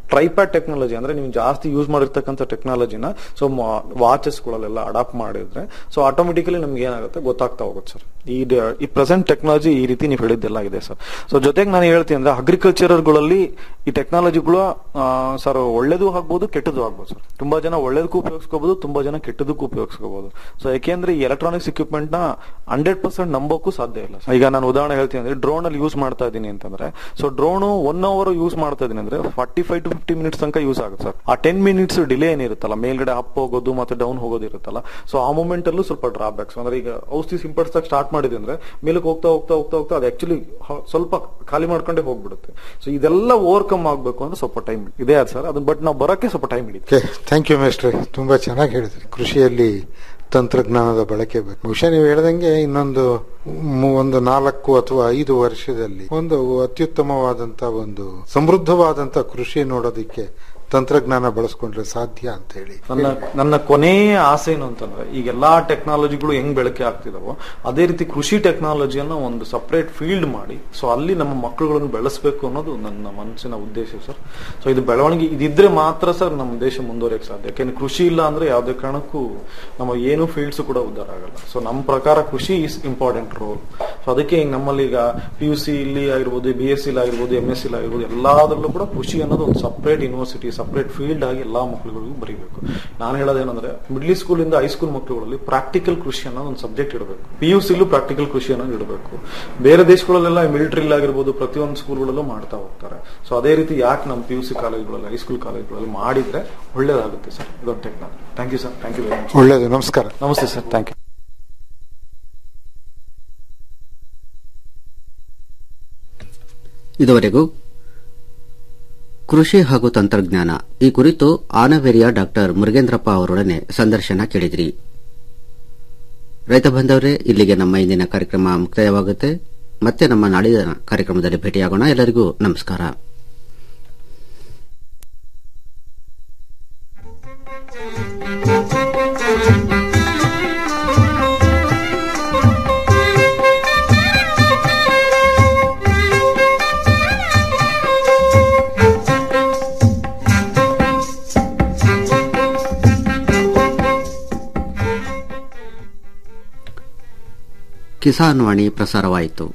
ಟ್ರೈಪ್ಯಾಡ್ ಟೆಕ್ನಾಲಜಿ ಅಂದ್ರೆ ನೀವು ಜಾಸ್ತಿ ಯೂಸ್ ಮಾಡಿರ್ತಕ್ಕಂಥ ಟೆಕ್ನಾಲಜಿನ ಸೊ ವಾಚಸ್ಗಳಲ್ಲೆಲ್ಲ ಅಡಾಪ್ಟ್ ಮಾಡಿದ್ರೆ ಸೊ ಆಟೋಮೆಟಿಕಲಿ ನಮ್ಗೆ ಏನಾಗುತ್ತೆ ಗೊತ್ತಾಗ್ತಾ ಹೋಗುತ್ತೆ ಸರ್ ಈ ಡ- ಈ ಪ್ರೆಸೆಂಟ್ ಟೆಕ್ನಾಲಜಿ ಈ ರೀತಿ ನೀವು ಹೇಳಿದ್ದೆಲ್ಲ ಇದೆ ಸರ್ ಸೊ ಜೊತೆಗೆ ನಾನು ಹೇಳ್ತೀನಿ ಅಂದ್ರೆ ಅಗ್ರಿಕಲ್ಚರ್ಗಳಲ್ಲಿ ಈ ಟೆಕ್ನಾಲಜಿಗಳು ಸರ್ ಒಳ್ಳೇದು ಆಗ್ಬೋದು ಕೆಟ್ಟದ್ದು ಆಗ್ಬೋದು ಸರ್ ತುಂಬಾ ಜನ ಒಳ್ಳೇದಕ್ಕೂ ಉಪಯೋಗಿಸ್ಕೋಬಹುದು ತುಂಬಾ ಜನ ಕೆಟ್ಟದಕ್ಕೂ ಉಪಯೋಗಿಸ್ಕೋಬಹುದು ಸೊ ಯಾಕೆಂದ್ರೆ ಈ ಎಲೆಕ್ಟ್ರಾನಿಕ್ಸ್ ಇಕ್ವಿಪ್ಮೆಂಟ್ ನ ಹಂಡ್ರೆಡ್ ಪರ್ಸೆಂಟ್ ನಂಬೋಕ್ಕೂ ಸಾಧ್ಯ ಇಲ್ಲ sir. ಈಗ ನಾನು ಉದಾಹರಣೆ ಹೇಳ್ತೀನಿ ಅಂದ್ರೆ ಡ್ರೋನ್ ಅಲ್ಲಿ ಯೂಸ್ ಮಾಡ್ತಾ ಇದ್ದೀನಿ ಅಂತಂದ್ರೆ so drone one hour use ಮಾಡ್ತಾ ಇದೀನಿ ಅಂದ್ರೆ forty five to fifty minutes ತನಕ ಯೂಸ್ ಆಗುತ್ತೆ ಸರ್ ಆ ಟೆನ್ ಮಿನಿಟ್ಸ್ ಡಿಲೇ ಏನಿರುತ್ತಲ್ಲ ಮೇಲ್ಗಡೆ ಅಪ್ ಹೋಗೋದು ಮತ್ತೆ ಡೌನ್ ಹೋಗೋದು ಇರುತ್ತಲ್ಲ ಸೊ ಆ ಮೂಮೆಂಟ್ ಅಲ್ಲೂ ಸ್ವಲ್ಪ ಡ್ರಾಬ್ಯಾಕ್ಸ್ ಅಂದ್ರೆ ಈಗ ಔಷಧಿ ಸಿಂಪಡಿಸಕ್ ಸ್ಟಾರ್ಟ್ ಮಾಡಿದೆ ಅಂದ್ರೆ ಮೇಲಕ್ಕೆ ಹೋಗ್ತಾ ಹೋಗ್ತಾ ಹೋಗ್ತಾ ಹೋಗ್ತಾ ಅದು ಆಕ್ಚುಲಿ ಸ್ವಲ್ಪ ಖಾಲಿ ಮಾಡ್ಕೊಂಡೇ ಹೋಗ್ಬಿಡುತ್ತೆ ಸೊ ಇದೆಲ್ಲ ಓವರ್ಕಮ್ ಆಗ್ಬೇಕು ಅಂದ್ರೆ ಸ್ವಲ್ಪ ಟೈಮ್ ಇದೆ ಅದು ಸರ್ ಅದನ್ನ ಬಟ್ ನಾವು ಬರೋಕ್ಕೆ ಸ್ವಲ್ಪ ಟೈಮ್ ಹಿಡಿಯುತ್ತೆ ಓಕೆ ಥ್ಯಾಂಕ್ ಯು ಮೇಸ್ಟ್ರೆ ತುಂಬಾ ಚೆನ್ನಾಗಿ ಹೇಳಿದ್ರಿ ಕೃಷಿಯಲ್ಲಿ ತಂತ್ರಜ್ಞಾನದ ಬಳಕೆ ಬೇಕು ಬಹುಶಃ ನೀವು ಹೇಳ್ದಂಗೆ ಇನ್ನೊಂದು ಮು- ಒಂದು ನಾಲ್ಕು ಅಥವಾ ಐದು ವರ್ಷದಲ್ಲಿ ಒಂದು ಅತ್ಯುತ್ತಮವಾದಂತ ಒಂದು ಸಮೃದ್ಧವಾದಂತ ಕೃಷಿ ನೋಡೋದಕ್ಕೆ ತಂತ್ರಜ್ಞಾನ ಬಳಸ್ಕೊಂಡ್ರೆ ಸಾಧ್ಯ ಅಂತ ಹೇಳಿ ನನ್ನ ನನ್ನ ಕೊನೆಯ ಆಸೆ ಏನು ಅಂತಂದ್ರೆ ಈಗ ಎಲ್ಲಾ ಟೆಕ್ನಾಲಜಿಗಳು ಹೆಂಗ್ ಬೆಳಕೆ ಆಗ್ತಿದಾವೋ ಅದೇ ರೀತಿ ಕೃಷಿ ಟೆಕ್ನಾಲಜಿಯನ್ನ ಒಂದು ಸಪರೇಟ್ ಫೀಲ್ಡ್ ಮಾಡಿ ಸೊ ಅಲ್ಲಿ ನಮ್ಮ ಮಕ್ಕಳುಗಳನ್ನು ಬೆಳೆಸಬೇಕು ಅನ್ನೋದು ನನ್ನ ಮನಸ್ಸಿನ ಉದ್ದೇಶ ಸರ್ ಸೊ ಇದು ಬೆಳವಣಿಗೆ ಇದಿದ್ರೆ ಮಾತ್ರ ಸರ್ ನಮ್ಮ ದೇಶ ಮುಂದುವರಿಯಕ್ಕೆ ಸಾಧ್ಯ ಯಾಕೆಂದ್ರೆ ಕೃಷಿ ಇಲ್ಲ ಅಂದ್ರೆ ಯಾವುದೇ ಕಾರಣಕ್ಕೂ ನಮ್ಮ ಏನು ಫೀಲ್ಡ್ಸ್ ಕೂಡ ಉದ್ಧಾರ ಆಗಲ್ಲ ಸೊ ನಮ್ಮ ಪ್ರಕಾರ ಕೃಷಿ ಇಸ್ ಇಂಪಾರ್ಟೆಂಟ್ ರೋಲ್ ಸೊ ಅದಕ್ಕೆ ಈಗ ನಮ್ಮಲ್ಲಿ ಈಗ ಪಿ ಯು ಸಿ ಇಲ್ಲಿ ಆಗಿರ್ಬೋದು ಬಿ ಎಸ್ ಸಿ ಆಗಿರ್ಬೋದು ಎಂ ಎಸ್ ಸಿ ಆಗಿರ್ಬೋದು ಎಲ್ಲದರಲ್ಲೂ ಕೂಡ ಕೃಷಿ ಅನ್ನೋದು ಒಂದು ಸಪರೇಟ್ ಯೂನಿವರ್ಸಿಟಿ ಸಪರೇಟ್ ಫೀಲ್ಡ್ ಆಗಿ ಎಲ್ಲಾ ಮಕ್ಕಳುಗಳಿಗೂ ಬರೀಬೇಕು ನಾನು ಹೇಳೋದೇನಂದ್ರೆ ಮಿಡ್ಲ್ ಸ್ಕೂಲ್ ಇಂದ ಹೈಸ್ಕೂಲ್ ಮಕ್ಕಳುಗಳಲ್ಲಿ ಪ್ರಾಕ್ಟಿಕಲ್ ಕೃಷಿ ಅನ್ನೋದು ಒಂದು ಸಬ್ಜೆಕ್ಟ್ ಇಡಬೇಕು ಪಿ ಯು ಸಿಲೂ ಪ್ರಾಕ್ಟಿಕಲ್ ಕೃಷಿ ಅನ್ನೋದು ಇಡಬೇಕು ಬೇರೆ ದೇಶಗಳಲ್ಲೆಲ್ಲ ಮಿಲಿಟರಿ ಆಗಿರ್ಬೋದು ಪ್ರತಿಯೊಂದು ಸ್ಕೂಲ್ಗಳಲ್ಲೂ ಮಾಡ್ತಾ ಹೋಗ್ತಾರೆ ಸೊ ಅದೇ ರೀತಿ ಯಾಕೆ ನಮ್ಮ ಪಿ ಯು ಸಿ ಕಾಲೇಜ್ಗಳಲ್ಲಿ ಹೈಸ್ಕೂಲ್ ಕಾಲೇಜ್ಗಳಲ್ಲಿ ಮಾಡಿದ್ರೆ ಒಳ್ಳೇದಾಗುತ್ತೆ ಸರ್ ಇದೊಂದು technology thank you sir thank you very much ಒಳ್ಳೇದು ನಮಸ್ಕಾರ ನಮಸ್ತೆ ಸರ್ ಥ್ಯಾಂಕ್ ಯು ಇದುವರೆಗೂ ಕೃಷಿ ಹಾಗೂ ತಂತ್ರಜ್ಞಾನ ಈ ಕುರಿತು ಆನವೇರಿಯ ಡಾಕ್ಟರ್ ಮುರುಗೇಂದ್ರಪ್ಪ ಅವರೊಡನೆ ಸಂದರ್ಶನ ಕೇಳಿದಿರಿ ರೈತ ಬಂದವರೇ ಇಲ್ಲಿಗೆ ನಮ್ಮ ಇಂದಿನ ಕಾರ್ಯಕ್ರಮ ಮುಕ್ತಾಯವಾಗುತ್ತೆ ಮತ್ತೆ ನಮ್ಮ ನಾಳಿನ ಕಾರ್ಯಕ್ರಮದಲ್ಲಿ ಭೇಟಿಯಾಗೋಣ ಎಲ್ಲರಿಗೂ ನಮಸ್ಕಾರ ಕಿಸಾನ್ ವಾಣಿ ಪ್ರಸಾರವಾಯಿತು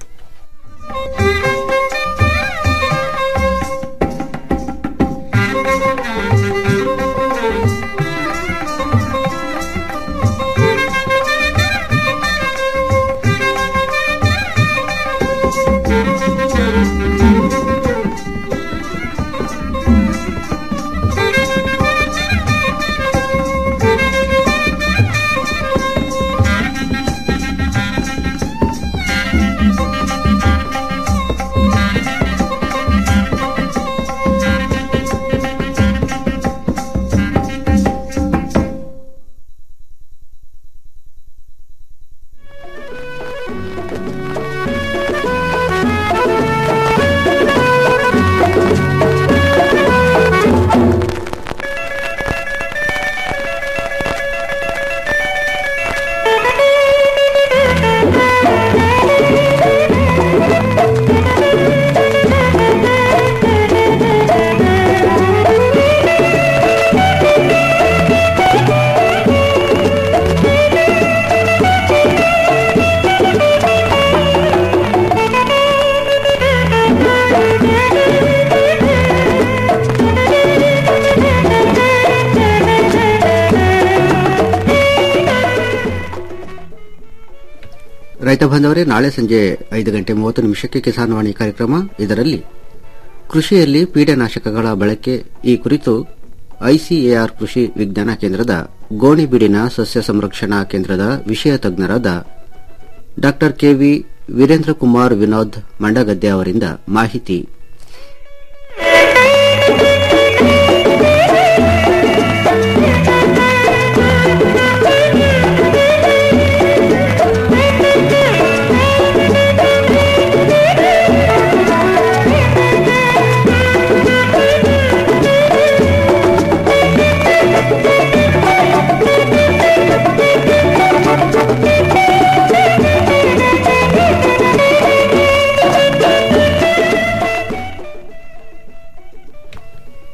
ರೈತ ಬಾಂಧವರೇ ನಾಳೆ ಸಂಜೆ ಐದು ಗಂಟೆ ಮೂವತ್ತು ನಿಮಿಷಕ್ಕೆ ಕಿಸಾನ್ ವಾಣಿ ಕಾರ್ಯಕ್ರಮ ಇದರಲ್ಲಿ ಕೃಷಿಯಲ್ಲಿ ಪೀಡನಾಶಕಗಳ ಬಳಕೆ ಈ ಕುರಿತು ಐಸಿಎಆರ್ ಕೃಷಿ ವಿಜ್ಞಾನ ಕೇಂದ್ರದ ಗೋಣಿಬೀಡಿನ ಸಸ್ಯ ಸಂರಕ್ಷಣಾ ಕೇಂದ್ರದ ವಿಷಯ ತಜ್ಞರಾದ ಡಾ ಕೆವಿ ವೀರೇಂದ್ರ ಕುಮಾರ್ ವಿನೋದ್ ಮಂಡಗದ್ದೆ ಅವರಿಂದ ಮಾಹಿತಿ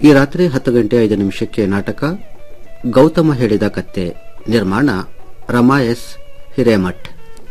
ಈ ರಾತ್ರಿ ಹತ್ತು ಗಂಟೆ ಐದು ನಿಮಿಷಕ್ಕೆ ನಾಟಕ ಗೌತಮ ಹೇಳಿದ ಕತ್ತೆ ನಿರ್ಮಾಣ ರಮಾ ಎಸ್ ಹಿರೇಮಠ್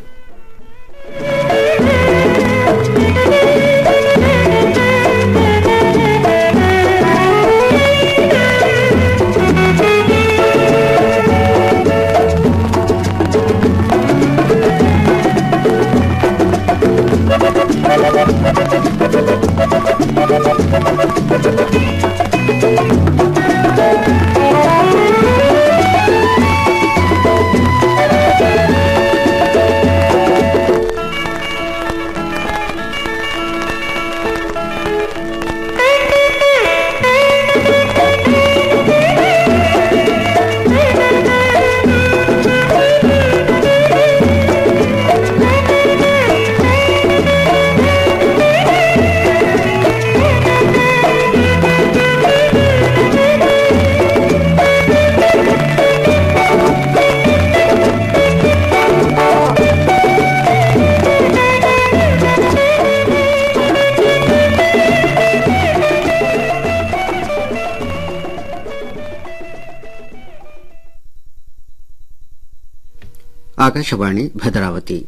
ಆಕಾಶವಾಣಿ ಭದ್ರಾವತಿ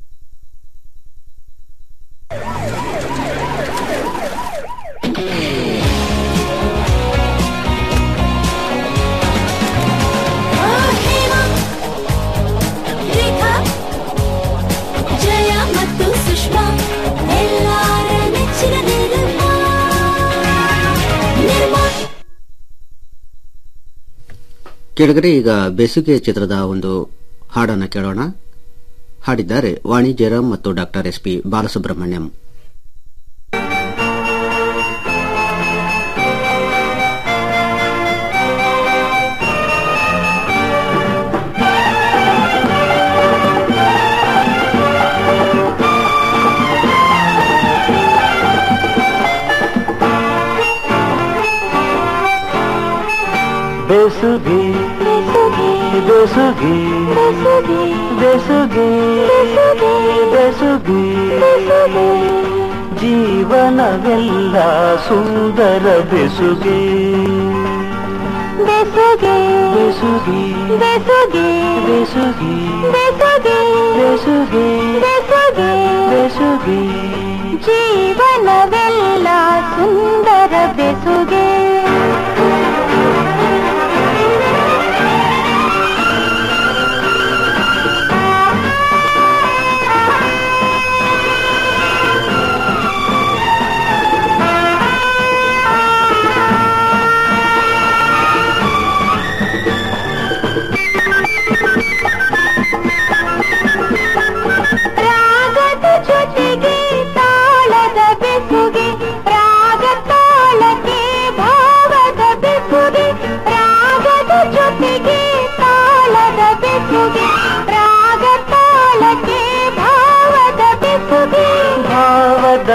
ಹೇಮಾ ರೇಖಾ ಜಯ ಮತ್ತು ಸುಷ್ಮಾ ಎಲ್ಲಾರ ನೆಚ್ಚಿನ ನಿರ್ಮಾ ನಿರ್ಮಾ ಕೆಳಗಡೆ ಈಗ ಬೆಸುಗೆ ಚಿತ್ರದ ಒಂದು ಹಾಡನ್ನು ಕೇಳೋಣ ಹಾಡಿದ್ದಾರೆ ವಾಣಿ ಜಯರಾಮ್ ಮತ್ತು ಡಾಕ್ಟರ್ ಎಸ್ ಪಿ ಬಾಲಸುಬ್ರಹ್ಮಣ್ಯಂ ಬೆಸುಗೆ ಬೆಸುಗೆ ಬೆಸುಗೆ ಬೆಸುಗೆ ಜೀವನವೆಲ್ಲ ಸುಂದರ ಬೆಸುಗೆ ಬೆಸುಗೆ ಬೆಸುಗೆ ಬೆಸುಗೆ ಬೆಸುಗೆ ಬೆಸುಗೆ ಬೆಸುಗೆ ಬೆಸುಗೆ ಬೆಸುಗೆ ಜೀವನವೆಲ್ಲ ಸುಂದರ ಬೆಸುಗೆ ರಾಗದ ಜೊತೆಗೆ ತಾಳದ ಬೆಸುಗೆ ರಾಗ ತಾಳಕ್ಕೆ ಭಾವದ ಬೆಸುಗೆ ರಾಗದ ಜೊತೆಗೆ ತಾಳದ ಬೆಸುಗೆ ರಾಗ ತಾಳಕ್ಕೆ ಭಾವದ ಬೆಸುಗೆ ಭಾವದ